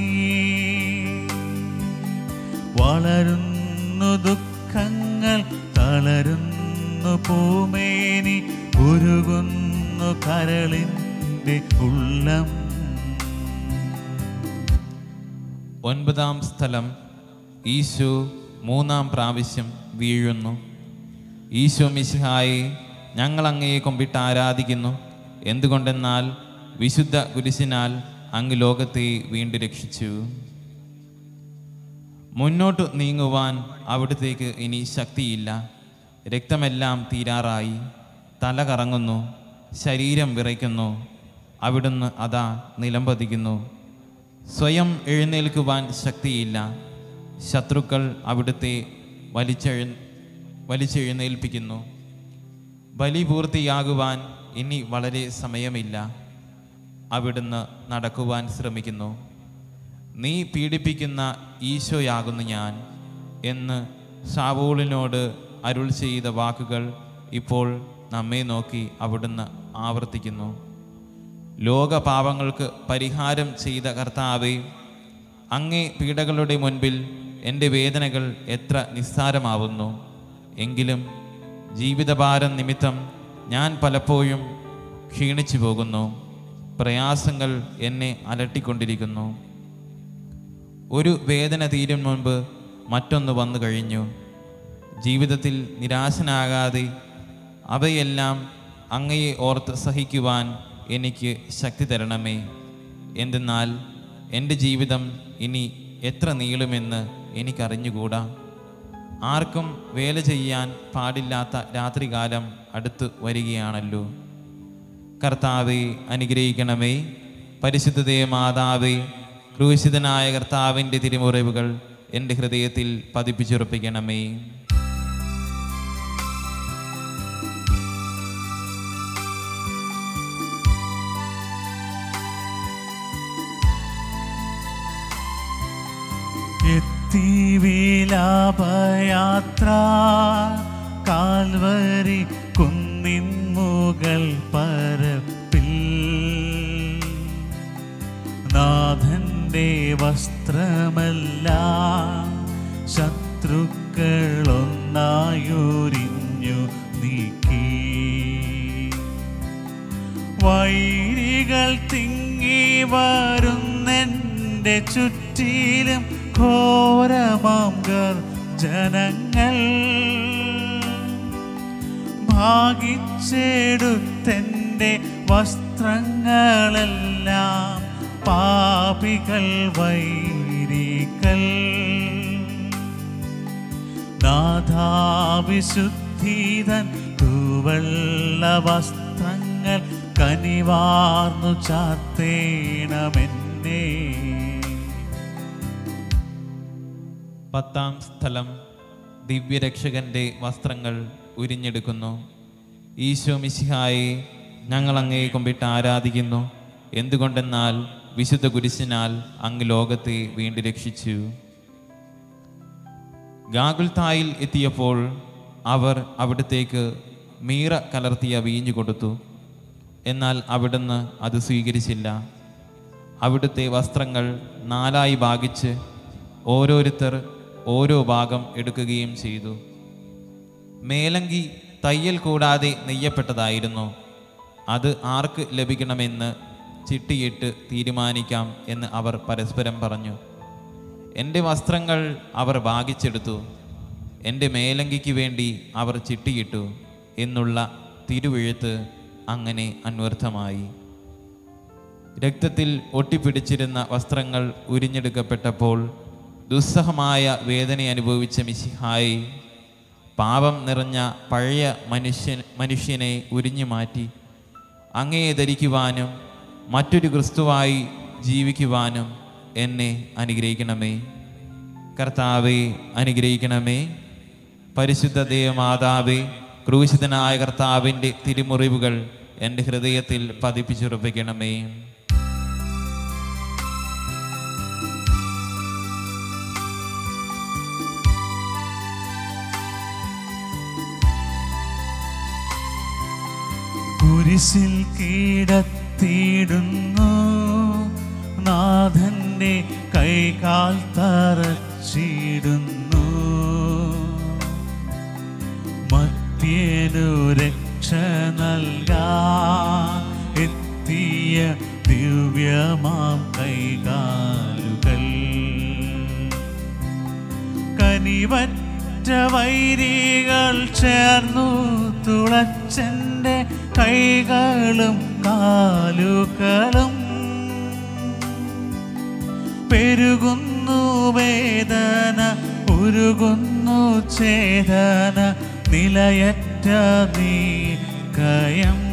S1: വളരുന്നു ദുഃഖങ്ങൾ തളരുന്നു പൂമേനി ഉരുകുന്നു കരളിൻ്റെ ഉള്ളം
S2: ഒൻപതാം സ്ഥലം ഈശോ മൂന്നാം പ്രാവശ്യം വീഴുന്നു ഈശോ മിശിഹായെ ഞങ്ങൾ അങ്ങയെ കൊമ്പിട്ട് ആരാധിക്കുന്നു എന്തുകൊണ്ടെന്നാൽ വിശുദ്ധ കുരിശിനാൽ അങ്ങ് ലോകത്തെ വീണ്ടും രക്ഷിച്ചു മുന്നോട്ട് നീങ്ങുവാൻ അവിടത്തേക്ക് ഇനി ശക്തിയില്ല രക്തമെല്ലാം തീരാറായി തല കറങ്ങുന്നു ശരീരം വിറയ്ക്കുന്നു അവിടുന്ന് അതാ നിലംപതിക്കുന്നു സ്വയം എഴുന്നേൽക്കുവാൻ ശക്തിയില്ല ശത്രുക്കൾ അവിടുത്തെ വലിച്ചെഴു വലിച്ചെഴുന്നേൽപ്പിക്കുന്നു ബലി പൂർത്തിയാകുവാൻ ഇനി വളരെ സമയമില്ല അവിടുന്ന് നടക്കുവാൻ ശ്രമിക്കുന്നു നീ പീഡിപ്പിക്കുന്ന ഈശോയാകുന്നു ഞാൻ എന്ന് ഷാവൂളിനോട് അരുൾ ചെയ്ത വാക്കുകൾ ഇപ്പോൾ നമ്മെ നോക്കി അവിടുന്ന് ആവർത്തിക്കുന്നു ലോക പാപങ്ങൾക്ക് പരിഹാരം ചെയ്ത കർത്താവെ അങ്ങേ പീഡകളുടെ മുൻപിൽ എൻ്റെ വേദനകൾ എത്ര നിസ്സാരമാവുന്നു എങ്കിലും ജീവിതഭാരം നിമിത്തം ഞാൻ പലപ്പോഴും ക്ഷീണിച്ചു പോകുന്നു പ്രയാസങ്ങൾ എന്നെ അലട്ടിക്കൊണ്ടിരിക്കുന്നു ഒരു വേദന തീരും മുൻപ് മറ്റൊന്ന് വന്നു കഴിഞ്ഞു ജീവിതത്തിൽ നിരാശനാകാതെ അവയെല്ലാം അങ്ങയെ ഓർത്ത് സഹിക്കുവാൻ എനിക്ക് ശക്തി തരണമേ എന്തെന്നാൽ എൻ്റെ ജീവിതം ഇനി എത്ര നീളുമെന്ന് എനിക്കറിഞ്ഞുകൂടാ ആർക്കും വേല ചെയ്യാൻ പാടില്ലാത്ത രാത്രികാലം അടുത്ത് വരികയാണല്ലോ കർത്താവെ അനുഗ്രഹിക്കണമേ പരിശുദ്ധതേ മാതാവേ ക്രൂശിതനായ കർത്താവിൻ്റെ തിരുമുറിവുകൾ എൻ്റെ ഹൃദയത്തിൽ പതിപ്പിച്ചുറപ്പിക്കണമേ
S1: എത്തി വിലാപയാത്ര കാൽവരി കുന്നിൻ മുകൾ പരപ്പിൽ നാഥന്റെ വസ്ത്രമല്ല ശത്രുക്കളൊന്നായൊരിഞ്ഞു നീക്കി വൈരികൾ തിങ്ങി വരുന്നെൻ്റെ ചുറ്റിലും ഘോരമാം ജനങ്ങൾ ഭാഗിച്ചെടുത്തെൻ്റെ നാഥന്റെ വസ്ത്രങ്ങളെല്ലാം പാപികൾ വൈരികൾ നാഥാവിശുദ്ധീതൻ തൂവള്ള വസ്ത്രങ്ങൾ കനിവാർന്നു ചാത്തേണമെന്നേ
S2: പത്താം സ്ഥലം ദിവ്യരക്ഷകന്റെ വസ്ത്രങ്ങൾ ഉരിഞ്ഞെടുക്കുന്നു ഈശോ മിശിഹായെ ഞങ്ങൾ അങ്ങേ കൊമ്പിട്ട് ആരാധിക്കുന്നു എന്തുകൊണ്ടെന്നാൽ വിശുദ്ധ കുരിശിനാൽ അങ്ങ് ലോകത്തെ വീണ്ടും രക്ഷിച്ചു ഗാഗുൽത്തായിൽ എത്തിയപ്പോൾ അവർ അവിടത്തേക്ക് മീറ കലർത്തിയ വീഞ്ഞു കൊടുത്തു എന്നാൽ അവിടുന്ന് അത് സ്വീകരിച്ചില്ല അവിടുത്തെ വസ്ത്രങ്ങൾ നാലായി ഭാഗിച്ച് ഓരോരുത്തർ ഓരോ ഭാഗം എടുക്കുകയും ചെയ്തു മേലങ്കി തയ്യൽ കൂടാതെ നെയ്യപ്പെട്ടതായിരുന്നു അത് ആർക്ക് ലഭിക്കണമെന്ന് ചിട്ടിയിട്ട് തീരുമാനിക്കാം എന്ന് അവർ പരസ്പരം പറഞ്ഞു എൻ്റെ വസ്ത്രങ്ങൾ അവർ ഭാഗിച്ചെടുത്തു എൻ്റെ മേലങ്കിക്ക് വേണ്ടി അവർ ചിട്ടിയിട്ടു എന്നുള്ള തിരുവെഴുത്ത് അങ്ങനെ അന്വർത്ഥമായി രക്തത്തിൽ ഒട്ടിപ്പിടിച്ചിരുന്ന വസ്ത്രങ്ങൾ ഉരിഞ്ഞെടുക്കപ്പെട്ടപ്പോൾ ദുസ്സഹമായ വേദന അനുഭവിച്ച മിശിഹായി പാപം നിറഞ്ഞ പഴയ മനുഷ്യൻ മനുഷ്യനെ ഉരിഞ്ഞു മാറ്റി അങ്ങയെ ധരിക്കുവാനും മറ്റൊരു ക്രിസ്തുവായി ജീവിക്കുവാനും എന്നെ അനുഗ്രഹിക്കണമേ കർത്താവെ അനുഗ്രഹിക്കണമേ പരിശുദ്ധ ദേവമാതാവേ ക്രൂശിതനായ കർത്താവിൻ്റെ തിരുമുറിവുകൾ എൻ്റെ ഹൃദയത്തിൽ പതിപ്പിച്ചുറപ്പിക്കണമേ
S1: കുരിശിൽ കീടത്തിയിടുന്നു നാഥന്റെ കൈകാൽ തറച്ചിടുന്നു മത്യനു രക്ഷ നൽകാൻ എത്തിയ ദിവ്യമാം കൈകാലുകൾ കനിവറ്റ വൈരികൾ ചേർന്നു തുളച്ചെൻ്റെ കൈകളും കാലുകളും പെരുകുന്നു വേദന ഉരുകുന്നു ചേതന നിലയറ്റ നീക്കയം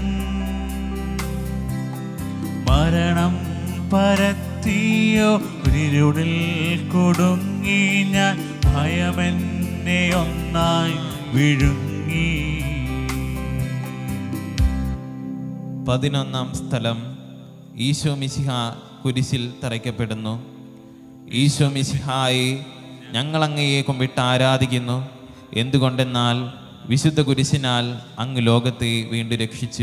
S1: മരണം പരത്തിയോ ഇരുളിൽ കൊടുങ്ങി ഞാൻ ഭയമെന്നെ ഒന്നായി വിഴുങ്ങി
S2: പതിനൊന്നാം സ്ഥലം ഈശോ മിശിഹ കുരിശിൽ തറയ്ക്കപ്പെടുന്നു ഈശോ മിശിഹായെ ഞങ്ങൾ അങ്ങയെ കൊമ്പിട്ട് ആരാധിക്കുന്നു എന്തുകൊണ്ടെന്നാൽ വിശുദ്ധ കുരിശിനാൽ അങ്ങ് ലോകത്തെ വീണ്ടും രക്ഷിച്ചു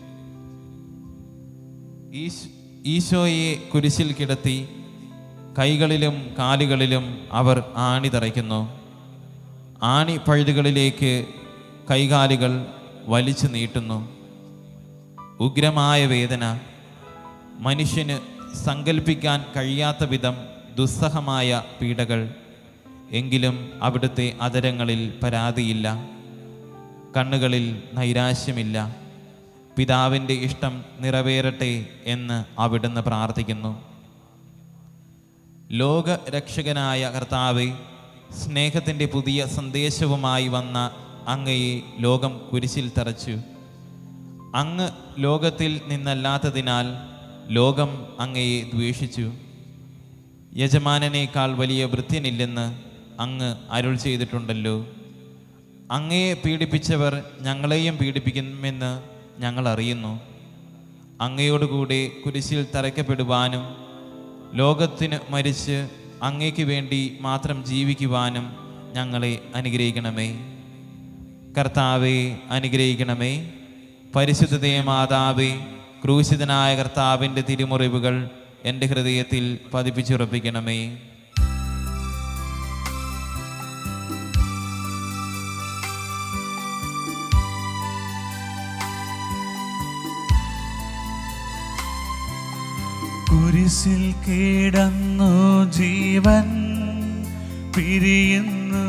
S2: ഈശ്- ഈശോയെ കുരിശിൽ കിടത്തി കൈകളിലും കാലുകളിലും അവർ ആണി തറയ്ക്കുന്നു ആണി പഴുതുകളിലേക്ക് കൈകാലുകൾ വലിച്ചു നീട്ടുന്നു ഉഗ്രമായ വേദന മനുഷ്യന് സങ്കല്പിക്കാൻ കഴിയാത്ത വിധം ദുസ്സഹമായ പീഡകൾ എങ്കിലും അവിടുത്തെ അതരങ്ങളിൽ പരാതിയില്ല കണ്ണുകളിൽ നൈരാശ്യമില്ല പിതാവിൻ്റെ ഇഷ്ടം നിറവേറട്ടെ എന്ന് അവിടുന്ന് പ്രാർത്ഥിക്കുന്നു ലോകരക്ഷകനായ കർത്താവെ സ്നേഹത്തിൻ്റെ പുതിയ സന്ദേശവുമായി വന്ന അങ്ങയെ ലോകം കുരിശിൽ തറച്ചു അങ്ങ് ലോകത്തിൽ നിന്നല്ലാത്തതിനാൽ ലോകം അങ്ങയെ ദ്വേഷിച്ചു യജമാനനേക്കാൾ വലിയ വൃത്യനില്ലെന്ന് അങ്ങ് അരുൾ ചെയ്തിട്ടുണ്ടല്ലോ അങ്ങയെ പീഡിപ്പിച്ചവർ ഞങ്ങളെയും പീഡിപ്പിക്കുമെന്ന് ഞങ്ങൾ അറിയുന്നു അങ്ങയോടുകൂടെ കുരിശിൽ തറയ്ക്കപ്പെടുവാനും ലോകത്തിന് മരിച്ച് അങ്ങയ്ക്ക് വേണ്ടി മാത്രം ജീവിക്കുവാനും ഞങ്ങളെ അനുഗ്രഹിക്കണമേ കർത്താവെ അനുഗ്രഹിക്കണമേ പരിശുദ്ധതേ മാതാവേ ക്രൂശിതനായ കർത്താവിൻ്റെ തിരുമുറിവുകൾ എൻ്റെ ഹൃദയത്തിൽ പതിപ്പിച്ചുറപ്പിക്കണമേ
S1: കുരിശിൽ കിടന്നു ജീവൻ പിരിയുന്നു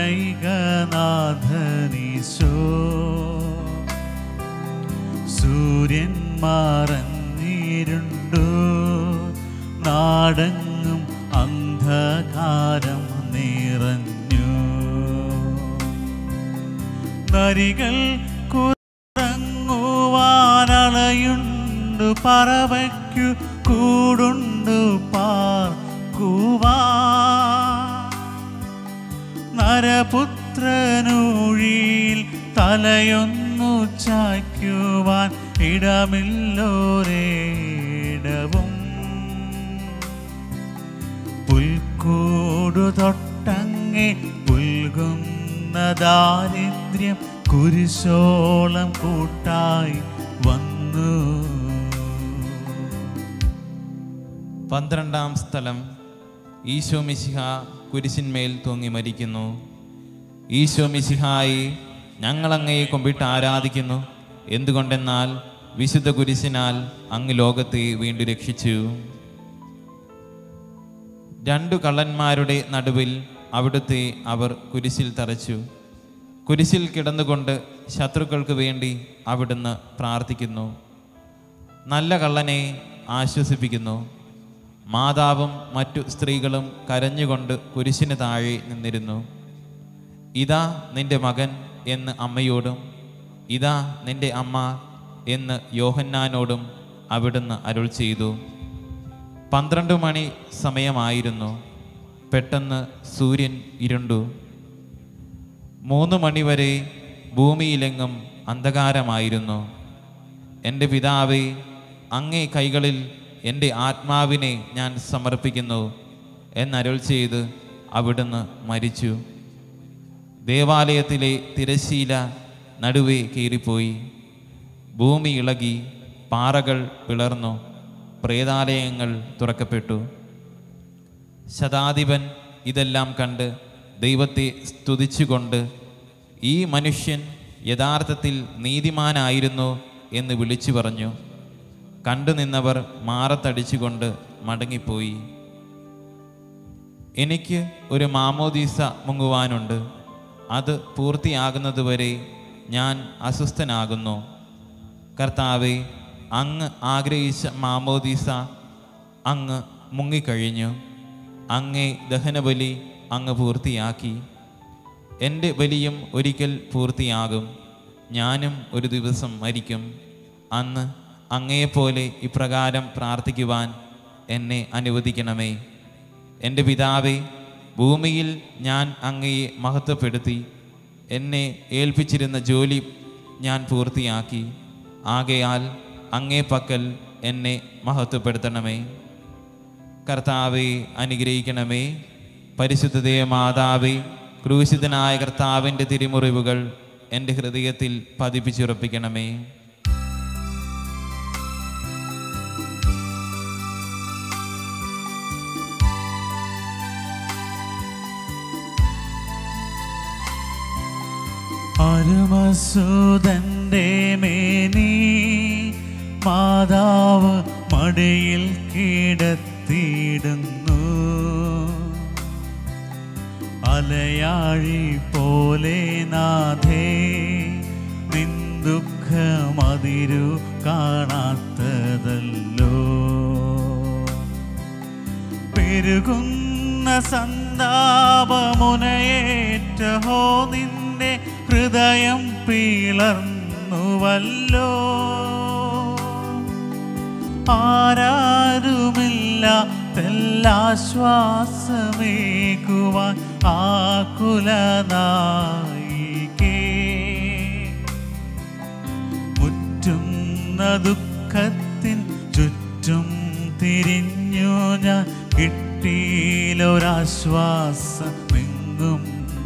S1: ഭുവനൈകനാഥനീശോ സൂര്യൻ മറഞ്ഞിരുണ്ടു നാടെങ്ങും അന്ധകാരം നിറഞ്ഞു നരികൾ കുറങ്ങുവാനളയുണ്ടു പറവയ്ക്കു കൂടുണ്ടു പാർക്കുവാ നരപുത്രനൂഴിയിൽ തലയൊന്നു ചായ്ക്കുവാൻ ഇടമില്ലോരേടവും പുൽക്കൂടു തൊട്ടങ്ങെ പുൽകുന്ന ദാരിദ്ര്യം കുരിശോളം കൂട്ടായി വന്നു
S2: പന്ത്രണ്ടാം സ്ഥലം ഈശോ മിശിഹ കുരിശിന്മേൽ തൂങ്ങി മരിക്കുന്നു ഈശോ മിശിഹായി ഞങ്ങൾ അങ്ങയെ കൊമ്പിട്ട് ആരാധിക്കുന്നു എന്തുകൊണ്ടെന്നാൽ വിശുദ്ധ കുരിശിനാൽ അങ്ങ് ലോകത്തെ വീണ്ടും രക്ഷിച്ചു രണ്ടു കള്ളന്മാരുടെ നടുവിൽ അവിടുത്തെ അവർ കുരിശിൽ തറച്ചു കുരിശിൽ കിടന്നുകൊണ്ട് ശത്രുക്കൾക്ക് വേണ്ടി അവിടുന്ന് പ്രാർത്ഥിക്കുന്നു നല്ല കള്ളനെ ആശ്വസിപ്പിക്കുന്നു മാതാവും മറ്റു സ്ത്രീകളും കരഞ്ഞുകൊണ്ട് കുരിശിന് താഴെ നിന്നിരുന്നു ഇതാ നിന്റെ മകൻ എന്ന് അമ്മയോടും ഇതാ നിന്റെ അമ്മ എന്ന് യോഹന്നാനോടും അവിടുന്ന് അരുൾ ചെയ്തു പന്ത്രണ്ട് മണി സമയമായിരുന്നു പെട്ടെന്ന് സൂര്യൻ ഇരുണ്ടു മൂന്ന് മണിവരെ ഭൂമിയിലെങ്ങും അന്ധകാരമായിരുന്നു എൻ്റെ പിതാവേ അങ്ങേ കൈകളിൽ എൻ്റെ ആത്മാവിനെ ഞാൻ സമർപ്പിക്കുന്നു എന്നരുൾ ചെയ്ത് അവിടുന്ന് മരിച്ചു ദേവാലയത്തിലെ തിരശീല നടുവേ കീറിപ്പോയി ഭൂമി ഇളകി പാറകൾ പിളർന്നു പ്രേതാലയങ്ങൾ തുറക്കപ്പെട്ടു ശതാധിപൻ ഇതെല്ലാം കണ്ട് ദൈവത്തെ സ്തുതിച്ചുകൊണ്ട് ഈ മനുഷ്യൻ യഥാർത്ഥത്തിൽ നീതിമാനായിരുന്നു എന്ന് വിളിച്ചു പറഞ്ഞു കണ്ടു നിന്നവർ മാറത്തടിച്ചുകൊണ്ട് മടങ്ങിപ്പോയി എനിക്ക് ഒരു മാമോദീസ മുങ്ങുവാനുണ്ട് അത് പൂർത്തിയാകുന്നതുവരെ ഞാൻ അസ്വസ്ഥനാകുന്നു കർത്താവെ അങ്ങ് ആഗ്രഹിച്ച മാമോദീസ അങ്ങ് മുങ്ങിക്കഴിഞ്ഞു അങ്ങേ ദഹനബലി അങ്ങ് പൂർത്തിയാക്കി എൻ്റെ ബലിയും ഒരിക്കൽ പൂർത്തിയാകും ഞാനും ഒരു ദിവസം മരിക്കും അന്ന് അങ്ങയെപ്പോലെ ഇപ്രകാരം പ്രാർത്ഥിക്കുവാൻ എന്നെ അനുവദിക്കണമേ എൻ്റെ പിതാവേ ഭൂമിയിൽ ഞാൻ അങ്ങയെ മഹത്വപ്പെടുത്തി എന്നെ ഏൽപ്പിച്ചിരുന്ന ജോലി ഞാൻ പൂർത്തിയാക്കി ആകയാൽ അങ്ങേ പക്കൽ എന്നെ മഹത്വപ്പെടുത്തണമേ കർത്താവെ അനുഗ്രഹിക്കണമേ പരിശുദ്ധതയെ മാതാവേ ക്രൂശിതനായ കർത്താവിൻ്റെ തിരുമുറിവുകൾ എൻ്റെ ഹൃദയത്തിൽ പതിപ്പിച്ചുറപ്പിക്കണമേ
S1: അരുമസൂതന്റെ മേനി മാതാവ് മടിയിൽ കിടത്തിയിടുന്നു അലയാഴി പോലെ നാഥേ നിൻ ദുഃഖമതിരു കാണാത്തതല്ലോ പെരുകുന്ന സന്താപമുനയേറ്റഹോ നിന്റെ ഹൃദയം പിളർന്നുവല്ലോ ആരാരുമില്ല തെല്ലാശ്വാസമേകുവാൻ ആകുലനായിക്കേ മുറ്റുന്ന ദുഃഖത്തിൻ ചുറ്റും തിരിഞ്ഞു ഞാൻ കിട്ടിയിലൊരാശ്വാസമെങ്ങും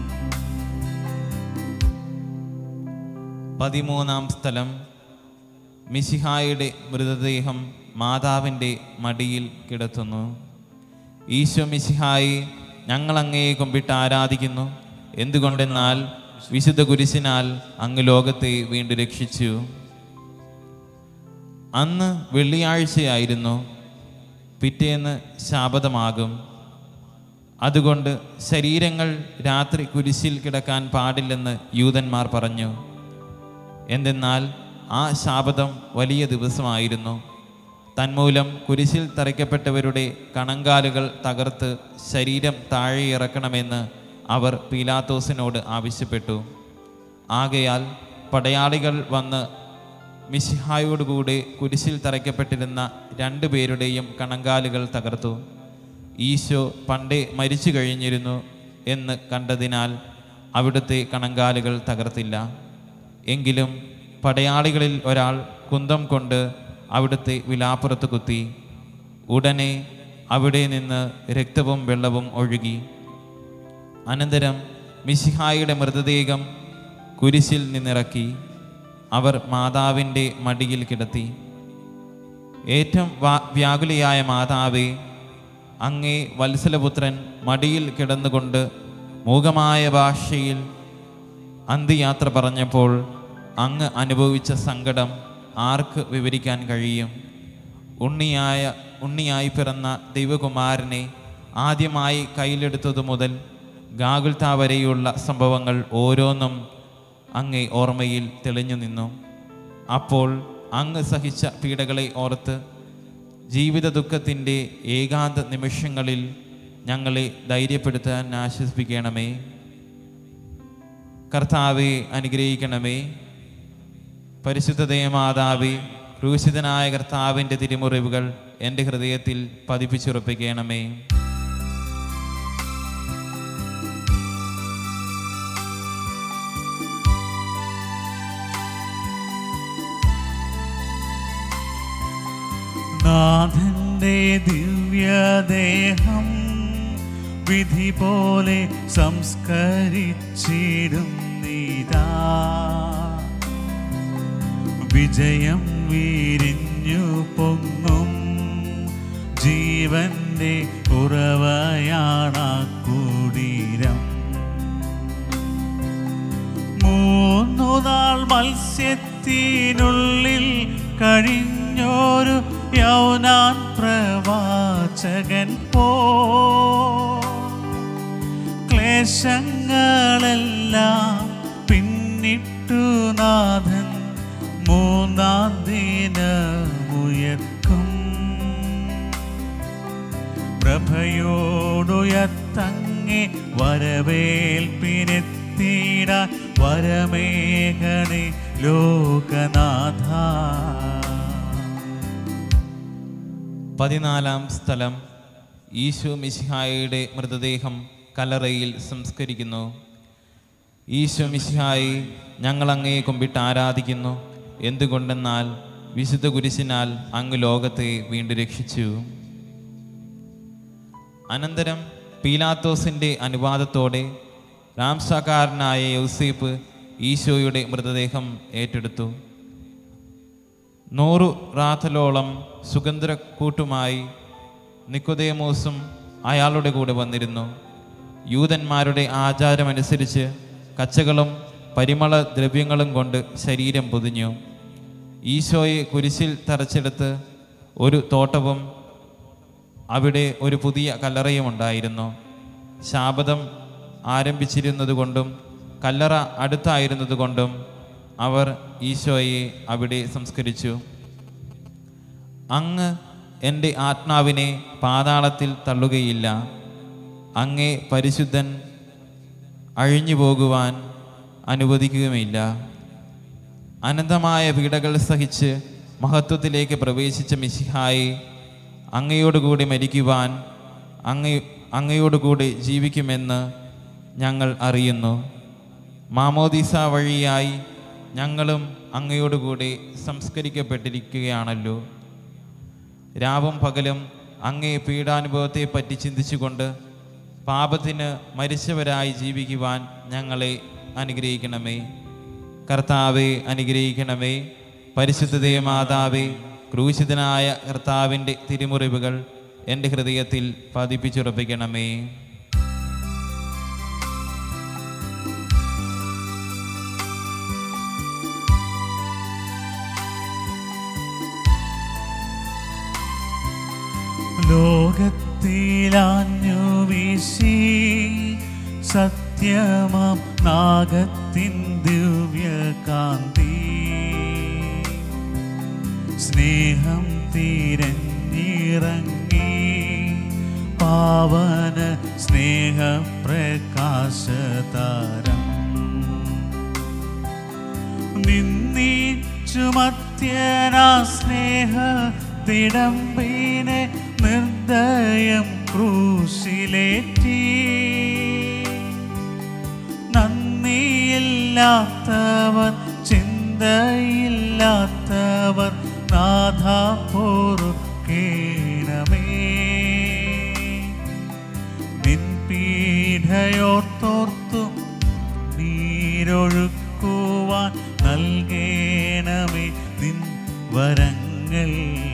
S2: പതിമൂന്നാം സ്ഥലം മിശിഹായുടെ മൃതദേഹം മാതാവിൻ്റെ മടിയിൽ കിടത്തുന്നു ഈശോ മിശിഹായി ഞങ്ങൾ അങ്ങയെ കൊമ്പിട്ട് ആരാധിക്കുന്നു എന്തുകൊണ്ടെന്നാൽ വിശുദ്ധ കുരിശിനാൽ അങ്ങ് ലോകത്തെ വീണ്ടും രക്ഷിച്ചു അന്ന് വെള്ളിയാഴ്ചയായിരുന്നു പിറ്റേന്ന് ശാപതമാകും അതുകൊണ്ട് ശരീരങ്ങൾ രാത്രി കുരിശിൽ കിടക്കാൻ പാടില്ലെന്ന് യൂതന്മാർ പറഞ്ഞു എന്തെന്നാൽ ആ ശാപതം വലിയ ദിവസമായിരുന്നു തന്മൂലം കുരിശിൽ തറയ്ക്കപ്പെട്ടവരുടെ കണങ്കാലുകൾ തകർത്ത് ശരീരം താഴെ ഇറക്കണമെന്ന് അവർ പീലാത്തോസിനോട് ആവശ്യപ്പെട്ടു ആകയാൽ പടയാളികൾ വന്ന് മിശിഹായോടുകൂടെ കുരിശിൽ തറയ്ക്കപ്പെട്ടിരുന്ന രണ്ടു പേരുടെയും കണങ്കാലുകൾ തകർത്തു ഈശോ പണ്ടേ മരിച്ചു കഴിഞ്ഞിരുന്നു എന്ന് കണ്ടതിനാൽ അവിടുത്തെ കണങ്കാലുകൾ തകർത്തില്ല എങ്കിലും പടയാളികളിൽ ഒരാൾ കുന്തം കൊണ്ട് അവിടുത്തെ വിലാപ്പുറത്ത് കുത്തി ഉടനെ അവിടെ നിന്ന് രക്തവും വെള്ളവും ഒഴുകി അനന്തരം മിശിഹായുടെ മൃതദേഹം കുരിശിൽ നിന്നിറക്കി അവർ മാതാവിൻ്റെ മടിയിൽ കിടത്തി ഏറ്റവും വാ- വ്യാകുലയായ മാതാവേ അങ്ങേ വത്സലപുത്രൻ മടിയിൽ കിടന്നുകൊണ്ട് മൂകമായ ഭാഷയിൽ അന്ത്യയാത്ര പറഞ്ഞപ്പോൾ അങ്ങ് അനുഭവിച്ച സങ്കടം ആർക്ക് വിവരിക്കാൻ കഴിയും ഉണ്ണിയായ ഉണ്ണിയായി പിറന്ന ദൈവകുമാരനെ ആദ്യമായി കയ്യിലെടുത്തതു മുതൽ ഗാഗുൽത്ത വരെയുള്ള സംഭവങ്ങൾ ഓരോന്നും അങ്ങേ ഓർമ്മയിൽ തെളിഞ്ഞു നിന്നു അപ്പോൾ അങ്ങ് സഹിച്ച പീഡകളെ ഓർത്ത് ജീവിത ദുഃഖത്തിൻ്റെ ഏകാന്ത നിമിഷങ്ങളിൽ ഞങ്ങളെ ധൈര്യപ്പെടുത്താൻ ആശ്വസിപ്പിക്കണമേ കർത്താവെ അനുഗ്രഹിക്കണമേ പരിശുദ്ധതേ മാതാവേ ക്രൂശിതനായ കർത്താവിൻ്റെ തിരുമുറിവുകൾ എൻ്റെ ഹൃദയത്തിൽ പതിപ്പിച്ചുറപ്പിക്കണമേ
S1: നാഥന്റെ ദിവ്യദേഹം വിധി പോലെ സംസ്കരിച്ചിടും നീതാ വിജയം വീരിഞ്ഞു പൊങ്ങും ജീവന്റെ ഉറവയാണ കുടീരം മൂന്നു നാൾ മത്സ്യത്തിനുള്ളിൽ കഴിഞ്ഞൊരു യൗനാൻ പ്രവാചകൻ പോ ക്ലേശങ്ങളെല്ലാം പിന്നിട്ടു നാഥൻ മൂന്നാം ദിനമുയർക്കും പ്രഭയോടുയത്തങ്ങെ വരവേൽപ്പിനെത്തിടാൻ വരമേഘണി ലോകനാഥ
S2: പതിനാലാം സ്ഥലം ഈശോ മിശിഹായുടെ മൃതദേഹം കല്ലറയിൽ സംസ്കരിക്കുന്നു ഈശോ മിശിഹായി ഞങ്ങൾ അങ്ങയെ കുമ്പിട്ട് ആരാധിക്കുന്നു എന്തുകൊണ്ടെന്നാൽ വിശുദ്ധ കുരിശിനാൽ അങ്ങ് ലോകത്തെ വീണ്ടും രക്ഷിച്ചു അനന്തരം പീലാത്തോസിൻ്റെ അനുവാദത്തോടെ രാംസാക്കാരനായ യൗസേപ്പ് ഈശോയുടെ മൃതദേഹം ഏറ്റെടുത്തു നൂറു റാത്തലോളം സുഗന്ധകൂട്ടുമായി നിക്കോദേമോസും അയാളുടെ കൂടെ വന്നിരുന്നു യൂതന്മാരുടെ ആചാരമനുസരിച്ച് കച്ചകളും പരിമള ദ്രവ്യങ്ങളും കൊണ്ട് ശരീരം പൊതിഞ്ഞു ഈശോയെ കുരിശിൽ തറച്ചെടുത്ത് ഒരു തോട്ടവും അവിടെ ഒരു പുതിയ കല്ലറയും ഉണ്ടായിരുന്നു ശാപതം ആരംഭിച്ചിരുന്നതുകൊണ്ടും കല്ലറ അടുത്തായിരുന്നതുകൊണ്ടും അവർ ഈശോയെ അവിടെ സംസ്കരിച്ചു അങ്ങ് എൻ്റെ ആത്മാവിനെ പാതാളത്തിൽ തള്ളുകയില്ല അങ്ങേ പരിശുദ്ധൻ അഴിഞ്ഞു പോകുവാൻ അനുവദിക്കുകയുമില്ല അനന്തമായ പീഡകൾ സഹിച്ച് മഹത്വത്തിലേക്ക് പ്രവേശിച്ച മിശിഹായി അങ്ങയോടുകൂടി മരിക്കുവാൻ അങ്ങ അങ്ങയോടുകൂടി ജീവിക്കുമെന്ന് ഞങ്ങൾ അറിയുന്നു മാമോദീസ വഴിയായി ഞങ്ങളും അങ്ങയോടുകൂടി സംസ്കരിക്കപ്പെട്ടിരിക്കുകയാണല്ലോ രാവും പകലും അങ്ങേ പീഡാനുഭവത്തെ പറ്റി ചിന്തിച്ചുകൊണ്ട് പാപത്തിന് മരിച്ചവരായി ജീവിക്കുവാൻ ഞങ്ങളെ അനുഗ്രഹിക്കണമേ കർത്താവെ അനുഗ്രഹിക്കണമേ പരിശുദ്ധതേ മാതാവേ ക്രൂശിതനായ കർത്താവിൻ്റെ തിരുമുറിവുകൾ എൻ്റെ ഹൃദയത്തിൽ പതിപ്പിച്ചുറപ്പിക്കണമേ
S1: ലോകത്തിലാഞ്ഞു വീശി സത്യമാം നാഗത്തിൻ ദിവ്യകാന്തി സ്നേഹം തിരഞ്ഞിറങ്ങി പാവന സ്നേഹപ്രകാശതാരം നിന്നിച്ചു മത്യനാ സ്നേഹ തിടമ്പിനെ നിർദ്ദയം ക്രൂശിലേറ്റി നന്ദിയില്ലാത്തവർ ചിന്തയില്ലാത്തവർ നാഥ പൊറുക്കേണമേ നിൻ പീഠയോർത്തോർത്തും നീരൊഴുക്കുവാൻ നൽകേണമേ നിൻ വരങ്ങൾ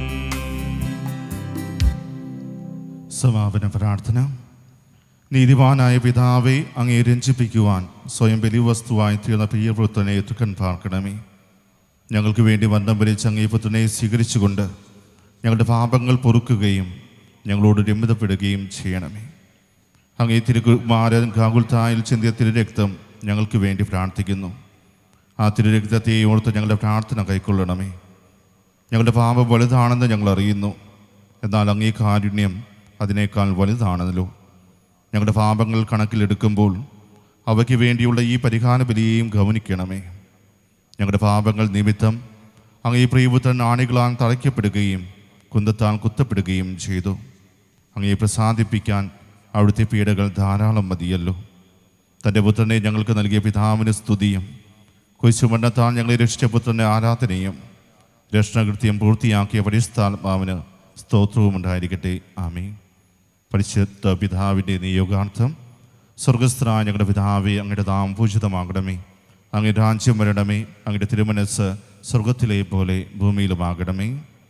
S3: സമാപന പ്രാർത്ഥന നീതിവാനായ പിതാവെ അങ്ങേ രഞ്ജിപ്പിക്കുവാൻ സ്വയം ബലിവസ്തുവായി തീർന്ന പ്രിയപുത്രനെ ഏറ്റുക്കൻ പാർക്കണമേ ഞങ്ങൾക്ക് വേണ്ടി വന്നം വരിച്ച് അങ്ങേ പുത്രനെ സ്വീകരിച്ചുകൊണ്ട് ഞങ്ങളുടെ പാപങ്ങൾ പൊറുക്കുകയും ഞങ്ങളോട് രമ്യതപ്പെടുകയും ചെയ്യണമേ അങ്ങേ തിരുകുമാരൻ ഗാകുൽത്തായിൽ ചിന്തിയ തിരുരക്തം ഞങ്ങൾക്ക് വേണ്ടി പ്രാർത്ഥിക്കുന്നു ആ തിരുരക്തത്തെ ഓർത്ത് ഞങ്ങളുടെ പ്രാർത്ഥന കൈക്കൊള്ളണമേ ഞങ്ങളുടെ പാപം വലുതാണെന്ന് ഞങ്ങൾ അറിയുന്നു എന്നാൽ അങ്ങേ കാരുണ്യം അതിനേക്കാൾ വലുതാണല്ലോ ഞങ്ങളുടെ പാപങ്ങൾ കണക്കിലെടുക്കുമ്പോൾ അവയ്ക്ക് വേണ്ടിയുള്ള ഈ പരിഹാര ബലിയെയും ഗവനിക്കണമേ ഞങ്ങളുടെ പാപങ്ങൾ നിമിത്തം അങ്ങേ പ്രിയപുത്രൻ ആണികളാൽ തളയ്ക്കപ്പെടുകയും കുന്തത്താൽ കുത്തപ്പെടുകയും ചെയ്തു അങ്ങയെ പ്രസാദിപ്പിക്കാൻ അവിടുത്തെ പീഡകൾ ധാരാളം മതിയല്ലോ തൻ്റെ പുത്രനെ ഞങ്ങൾക്ക് നൽകിയ പിതാവിന് സ്തുതിയും കുരിശുമണ്ണത്താൽ ഞങ്ങളെ രക്ഷിച്ച പുത്രൻ്റെ ആരാധനയും രക്ഷണകൃത്യം പൂർത്തിയാക്കിയ പരിസ്ഥാത്മാവിന് സ്തോത്രവും ഉണ്ടായിരിക്കട്ടെ ആമേ പരിശുദ്ധ പിതാവിൻ്റെ നിയോഗാർത്ഥം സ്വർഗസ്ഥനായ ഞങ്ങളുടെ പിതാവേ അങ്ങയുടെ നാം പൂജിതമാകണമേ അങ്ങയുടെ രാജ്യം വരണമേ അങ്ങയുടെ തിരുമനസ് സ്വർഗത്തിലെ പോലെ ഭൂമിയിലുമാകണമേ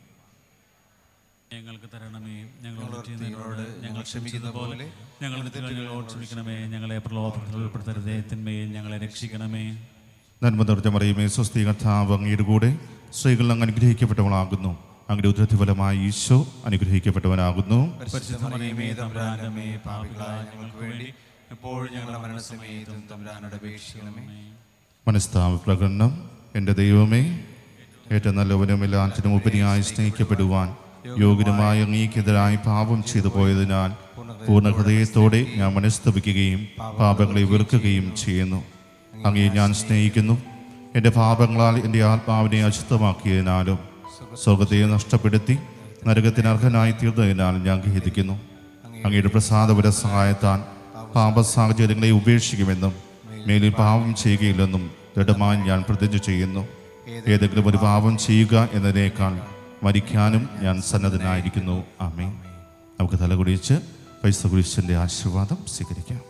S1: ഞങ്ങൾക്ക് തരണമേ ഞങ്ങളോട് ചെയ്യുന്നതിനോട് ഞങ്ങൾ ക്ഷമിക്കുന്ന പോലെ ഞങ്ങളുടെ തെറ്റുകളോട് ക്ഷമിക്കണമേ ഞങ്ങളെ പ്രലോഭനത്തിൽ ഉൾപ്പെടുത്തരുതേ തിന്മയിൽ ഞങ്ങളെ രക്ഷിക്കണമേ
S3: നന്മ നിറഞ്ഞ മറിയുമേ സ്വസ്തി കർത്താവ് അങ്ങയുടെ കൂടെ സ്ത്രീകൾ അങ്ങ് അനുഗ്രഹിക്കപ്പെട്ടവളാകുന്നു അങ്ങയുടെ ഉദ്ധരത്തി ഫലമായി ഈശോ അനുഗ്രഹിക്കപ്പെട്ടവനാകുന്നു
S1: പരിശുദ്ധമറിയമേ തമ്പുരാന്റെ അമ്മേ, പാപികളായ ഞങ്ങൾക്ക് വേണ്ടി എപ്പോഴും ഞങ്ങളുടെ മരണസമയത്തും തമ്പുരാനോട് അപേക്ഷിക്കണമേ
S3: മനസ്താവ് പ്രകടനം എൻ്റെ ദൈവമേ ഏറ്റവും നല്ലവനും എല്ലാറ്റിനും ഉപരിയായി സ്നേഹിക്കപ്പെടുവാൻ യോഗ്യനുമായ അങ്ങേക്കെതിരായി പാപം ചെയ്തു പോയതിനാൽ പൂർണ്ണ ഹൃദയത്തോടെ ഞാൻ മനസ്തപിക്കുകയും പാപങ്ങളെ വെറുക്കുകയും ചെയ്യുന്നു അങ്ങയെ ഞാൻ സ്നേഹിക്കുന്നു എൻ്റെ പാപങ്ങളാൽ എൻ്റെ ആത്മാവിനെ അശുദ്ധമാക്കിയതിനാലും സ്വർഗത്തെ നഷ്ടപ്പെടുത്തി നരകത്തിന് അർഹനായി തീർന്നതിനാൽ ഞാൻ ഖേദിക്കുന്നു അങ്ങയുടെ പ്രസാദപര സഹായത്താൽ പാപ സാഹചര്യങ്ങളെ ഉപേക്ഷിക്കുമെന്നും മേലിൽ പാപം ചെയ്യുകയില്ലെന്നും ദൃഢമായി ഞാൻ പ്രതിജ്ഞ ചെയ്യുന്നു ഏതെങ്കിലും ഒരു പാപം ചെയ്യുക എന്നതിനേക്കാൾ മരിക്കാനും ഞാൻ സന്നദ്ധനായിരിക്കുന്നു ആമേ നമുക്ക് തലകുടിച്ച് പൈസ കുരിശിൻ്റെ ആശീർവാദം സ്വീകരിക്കാം